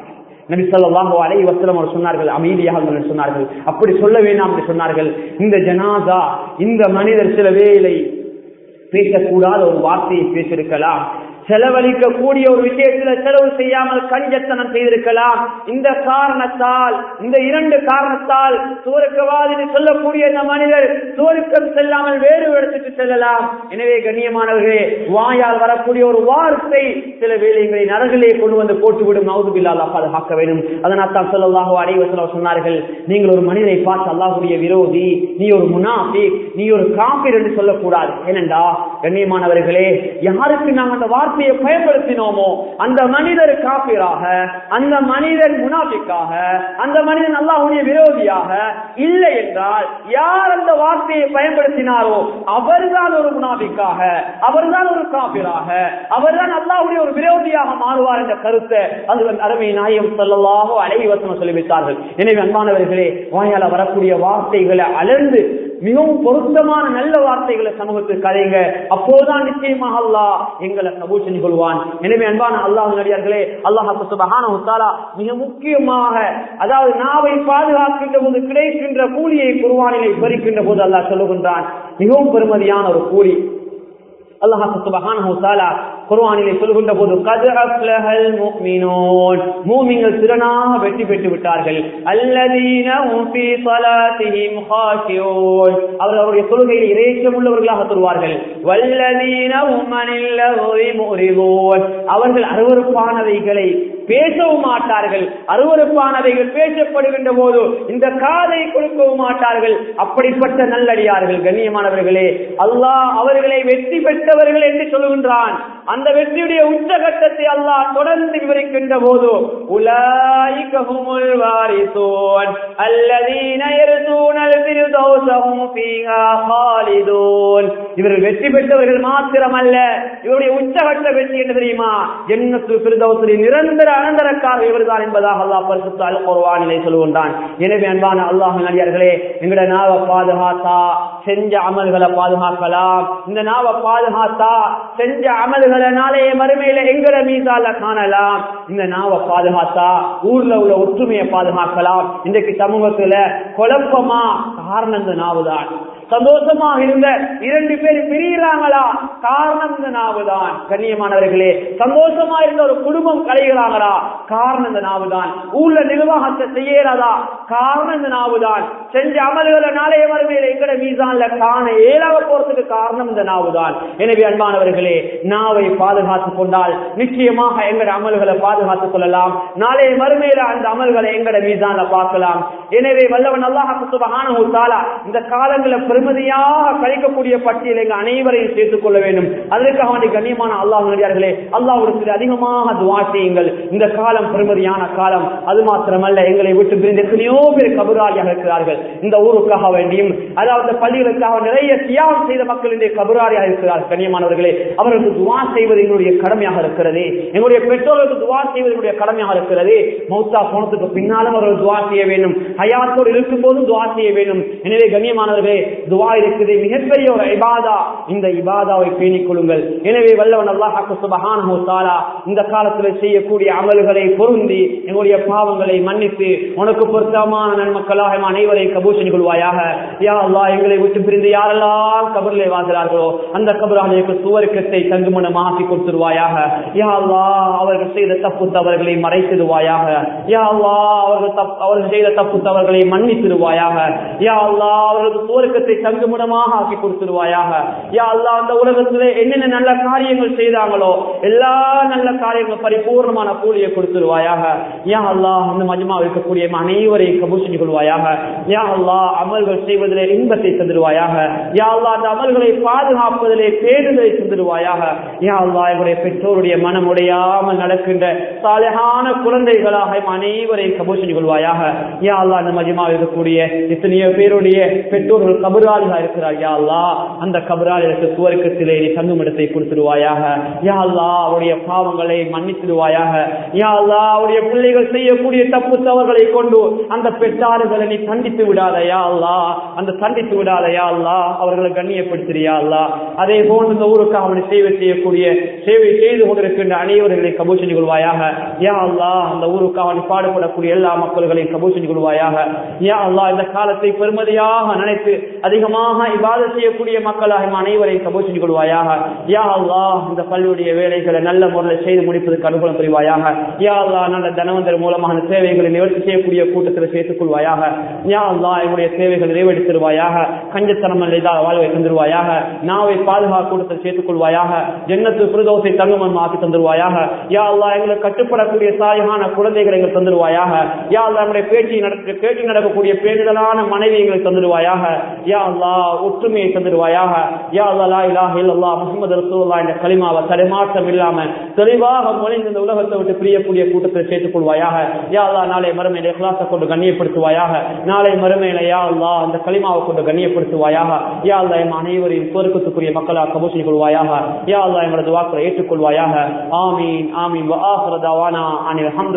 நபி ஸல்லல்லாஹு அலைஹி வஸல்லம் அவர் சொன்னார்கள் அமைதியாக இருங்கள் சொன்னார்கள் அப்படி சொல்ல வேண்டாம் என்று சொன்னார்கள் இந்த ஜனாதா இந்த மனிதர் சில வேளை பேசக்கூடாத ஒரு வார்த்தையை பேசியிருக்கலாம் செலவழிக்க கூடிய ஒரு விஷயத்துல செலவு செய்யாமல் கஞ்சத்தனம் செய்திருக்கலாம் இந்த காரணத்தால் இந்த இரண்டு காரணத்தால் சுவருக்கவாதி சொல்லக்கூடிய இந்த மனிதர் சுவருக்கம் செல்லாமல் வேறு இடத்துக்கு செல்லலாம் எனவே கண்ணியமானவர்களே வாயால் வரக்கூடிய ஒரு வார்த்தை சில வேலைகளை நரகிலே கொண்டு வந்து போட்டுவிடும் நவுதுபில்லால் பாதுகாக்க வேண்டும் அதனால் தான் சொல்லலாக அடைவசலம் சொன்னார்கள் நீங்கள் ஒரு மனிதரை பார்த்து அல்லாஹுடைய விரோதி நீ ஒரு முனாஃபி நீ ஒரு காப்பீர் என்று சொல்லக்கூடாது ஏனென்றா கண்ணியமானவர்களே யாருக்கு நாம் அந்த வார்த்தையை பயன்படுத்தினோமோ அந்த மனிதர் காப்பீராக அந்த மனிதன் முனாஃபிக்காக அந்த மனிதன் அல்லாஹுடைய விரோதியாக இல்லை என்றால் யார் அந்த வார்த்தையை பயன்படுத்தினாரோ அவர்தான் ஒரு முனாஃபிக்காக அவர்தான் ஒரு காப்பீராக அவர்தான் அல்லாஹுடைய ஒரு விரோதியாக மாறுவார் என்ற கருத்தை அது அருமை நாயம் சொல்லலாகோ அலைவசனம் சொல்லி வைத்தார்கள் எனவே அன்பானவர்களே வாயால வரக்கூடிய வார்த்தைகளை அலர்ந்து மிகவும் பொருத்தமான நல்ல வார்த்தைகளை சமூகத்துக்கு கதைங்க அப்போதுதான் நிச்சயமாக அல்லாஹ் எங்களை கபூல் செஞ்சு கொள்வான் எனவே அன்பான அல்லாஹ் நடிகார்களே அல்லாஹ் சுபஹான உத்தாலா மிக முக்கியமாக அதாவது நாவை பாதுகாக்கின்ற போது கிடைக்கின்ற கூலியை குருவானிலை பறிக்கின்ற போது அல்லாஹ் சொல்லுகின்றான் மிகவும் பெருமதியான ஒரு கூலி அல்லாஹ் சுபஹானஹு தஆலா குர்ஆனிலே சொல்கின்ற போது கத் அஃப்லஹல் முஃமினூன் மூமின்கள் திறனாக வெற்றி பெற்று விட்டார்கள் அல்லதீன ஹும் ஃபீ ஸலாத்திஹிம் காஷியூன் அவர்கள் அவருடைய தொழுகையில் இறைச்சம் உள்ளவர்களாக சொல்வார்கள் வல்லதீன ஹும் அனில் லஹ்வி முரிதூன் அவர்கள் அருவருப்பானவைகளை பேசவும் மாட்டார்கள் அருவருப்பானவைகள் பேசப்படுகின்ற போது இந்த காதை கொடுக்கவும் மாட்டார்கள் அப்படிப்பட்ட நல்லடியார்கள் கண்ணியமானவர்களே அல்லாஹ் அவர்களை வெற்றி பெற்றவர்கள் என்று சொல்லுகின்றான் அந்த வெற்றியுடைய உச்சகட்டத்தை அல்லாஹ் தொடர்ந்து விவரிக்கின்ற போது உலாயிகஹுமுல் வாரிசூன் அல்லதீன யர்சூனல் ஃபிர்தௌஸஹும் ஃபீஹா காலிதூன் இவர்கள் வெற்றி பெற்றவர்கள் மாத்திரமல்ல இவருடைய உச்சகட்ட வெற்றி என்ன தெரியுமா ஜன்னத்து ஃபிர்தௌஸில் நிரந்தர அனந்தரக்காக இவர்தான் என்பதாக அல்லாஹ் பரிசுத்த அல் குர்ஆனிலே சொல்லுகின்றான் எனவே அன்பான அல்லாஹ் நடிகார்களே எங்கட நாவ பாதுகாத்தா செஞ்ச அமல்களை பாதுகாக்கலாம் இந்த நாவ பாதுகாத்தா செஞ்ச அமல்களை நாளைய மறுமையில எங்கட மீதால காணலாம் இந்த நாவ பாதுகாத்தா ஊர்ல உள்ள ஒற்றுமையை பாதுகாக்கலாம் இன்றைக்கு சமூகத்துல குழப்பமா காரணம் இந்த நாவுதான் சந்தோஷமாக இருந்த இரண்டு பேர் பிரிகிறாங்களா காரணம் இந்த நாவுதான் கண்ணியமானவர்களே சந்தோஷமா இருந்த ஒரு குடும்பம் கலைகிறாங்களா காரணம் இந்த நாவுதான் ஊர்ல நிர்வாகத்தை செய்யறதா காரணம் இந்த நாவுதான் செஞ்ச அமல்களை நாளைய மறுமையில எங்கட மீசான்ல காண ஏழாக போறதுக்கு காரணம் இந்த நாவுதான் எனவே அன்பானவர்களே நாவை பாதுகாத்துக் கொண்டால் நிச்சயமாக எங்கட அமல்களை பாதுகாத்துக் கொள்ளலாம் நாளைய மறுமையில அந்த அமல்களை எங்கட மீசான்ல பார்க்கலாம் எனவே வல்லவன் அல்லாஹ் சுபஹானஹு தஆலா இந்த காலங்களை பெருமதியாக கழிக்கக்கூடிய பட்டியலை எங்கள் அனைவரையும் சேர்த்துக் கொள்ள வேண்டும் அதற்காக வேண்டிய கண்ணியமான அல்லாஹ் நடிகார்களே அல்லாஹ்விடத்தில் அதிகமாக துவா செய்யுங்கள் இந்த காலம் பெருமதியான காலம் அது மாத்திரமல்ல எங்களை விட்டு பிரிந்து எத்தனையோ பேர் கபுராளியாக இருக்கிறார்கள் இந்த ஊருக்காக வேண்டியும் அதாவது பள்ளிகளுக்காக நிறைய தியாகம் செய்த மக்கள் இன்றைய கபுராளியாக இருக்கிறார்கள் கண்ணியமானவர்களே அவர்களுக்கு துவா செய்வது எங்களுடைய கடமையாக இருக்கிறது எங்களுடைய பெற்றோர்களுக்கு துவா செய்வது எங்களுடைய கடமையாக இருக்கிறது மௌத்தா போனதுக்கு பின்னாலும் அவர்கள் துவா செய்ய வேண்டும் ஹயாத்தோடு இருக்கும் போதும் துவா செய்ய வேண்டும் எனவே கண்ணியமானவர்களே துவா இருக்குது மிகப்பெரிய ஒரு இபாதா இந்த இபாதாவை பேணிக் கொள்ளுங்கள் எனவே வல்லவன் அல்லாஹாக்கு சுபஹானஹு தஆலா இந்த காலத்தில் செய்யக்கூடிய அமல்களை பொருந்தி எங்களுடைய பாவங்களை மன்னித்து உனக்கு பொருத்தமான நன்மக்களாக எம் அனைவரையும் கபூஷன் கொள்வாயாக யா அல்லாஹ் எங்களை விட்டு பிரிந்து யாரெல்லாம் கபரிலே வாழ்கிறார்களோ அந்த கபராளுக்கு சுவர்க்கத்தை தங்குமனமாக்கி கொடுத்துருவாயாக யா அல்லாஹ் அவர்கள் செய்த தப்பு தவறுகளை மறைத்திடுவாயாக யா அல்லாஹ் அவர்கள் தப் அவர்கள் செய்த தப்பு தவறுகளை மன்னித்திடுவாயாக யா அல்லாஹ் அவர்களுக்கு சுவர்க்கத்தை தங்குமிடமாக ஆக்கி கொடுத்துருவாயாக யா அல்லா அந்த உலகத்திலே என்னென்ன நல்ல காரியங்கள் செய்தாங்களோ எல்லா நல்ல காரியங்களும் பரிபூர்ணமான கூலியை கொடுத்துருவாயாக யா அல்லா அந்த மஜ்மா இருக்கக்கூடிய அனைவரையும் கபூர் செஞ்சு கொள்வாயாக யா அல்லா அமல்கள் செய்வதிலே இன்பத்தை தந்துடுவாயாக யா அல்லா அந்த அமல்களை பாதுகாப்பதிலே பேடுதலை தந்துடுவாயாக யா அல்லா எங்களுடைய பெற்றோருடைய மனம் உடையாமல் நடக்கின்ற சாலையான குழந்தைகளாக எம் அனைவரையும் கபூர் செஞ்சு கொள்வாயாக யா அல்லா அந்த மஜ்மா இருக்கக்கூடிய எத்தனையோ பேருடைய பெற்றோர்கள் கபுரா கபராளிகா இருக்கிறார் யா அல்லா அந்த கபராளிகளுக்கு சுவர்க்கத்திலே நீ தங்கும் இடத்தை கொடுத்துருவாயாக யா அல்லா அவருடைய பாவங்களை மன்னித்துடுவாயாக யா அல்லா அவருடைய பிள்ளைகள் செய்யக்கூடிய தப்பு தவறுகளை கொண்டு அந்த பெற்றார்களை நீ தண்டித்து விடாத யா அல்லா அந்த தண்டித்து விடாத யா அல்லா அவர்களை கண்ணியப்படுத்துறியா அல்லா அதே போன்று இந்த ஊருக்கு அவனை சேவை செய்யக்கூடிய சேவை செய்து கொண்டிருக்கின்ற அனைவர்களை கபூல் செஞ்சு கொள்வாயாக யா அல்லா அந்த ஊருக்கு அவன் பாடுபடக்கூடிய எல்லா மக்கள்களையும் கபூல் செஞ்சு கொள்வாயாக யா அல்லா இந்த காலத்தை பெருமதியாக நினைத்து அதிகமாக இவாத செய்யக்கூடிய மக்களாக இம் அனைவரையும் கபூல் செஞ்சு கொள்வாயாக யா அல்லா இந்த பள்ளியுடைய வேலைகளை நல்ல முறையில் செய்து முடிப்பதற்கு அனுகூலம் புரிவாயாக யா அல்லா நல்ல தனவந்தர் மூலமாக அந்த சேவைகளை நிவர்த்தி செய்யக்கூடிய கூட்டத்தில் சேர்த்துக் கொள்வாயாக யா அல்லா என்னுடைய சேவைகளை நிறைவேற்றி தருவாயாக கஞ்சத்தனம் இல்லாத வாழ்வை தந்துருவாயாக நாவை பாதுகா கூட்டத்தில் சேர்த்துக் கொள்வாயாக ஜன்னத்து பிரதோசை தங்கமன் ஆக்கி தந்துருவாயாக யா அல்லா எங்களுக்கு கட்டுப்படக்கூடிய சாயமான குழந்தைகளை எங்களுக்கு தந்துருவாயாக யா அல்லா நம்முடைய பேச்சு நடக்க கேட்டு நடக்கக்கூடிய பேரிடலான மனைவி எங்களுக்கு தந்துருவாயாக யா அல்லா ஒற்றுமையை தந்துருவாயாக யா அல்லா லா இலாஹ இல்லல்லாஹ் முஹம்மது ரசூலுல்லாஹ் என்ற கலிமாவை தடைமாற்றம் இல்லாம தெளிவாக மொழிந்து இந்த உலகத்தை விட்டு பிரியக்கூடிய கூட்டத்தில் சேர்த்துக் கொள்வாயாக யா அல்லா நாளை மறுமையில இஹ்லாஸை கொண்டு கண்ணியப்படுத்துவாயாக நாளை மறுமையில யா அல்லா அந்த கலிமாவை கொண்டு கண்ணியப்படுத்துவாயாக யா அல்லா எம் அனைவரையும் பொறுக்கத்துக்குரிய மக்களாக கபூல் செய்து கொள்வாயாக யா அல்லா எங்களது வாக்களை ஏற்றுக்கொள்வாயாக ஆமீன் ஆமீன் வ ஆஹிரு தவானா அனில் ஹம்து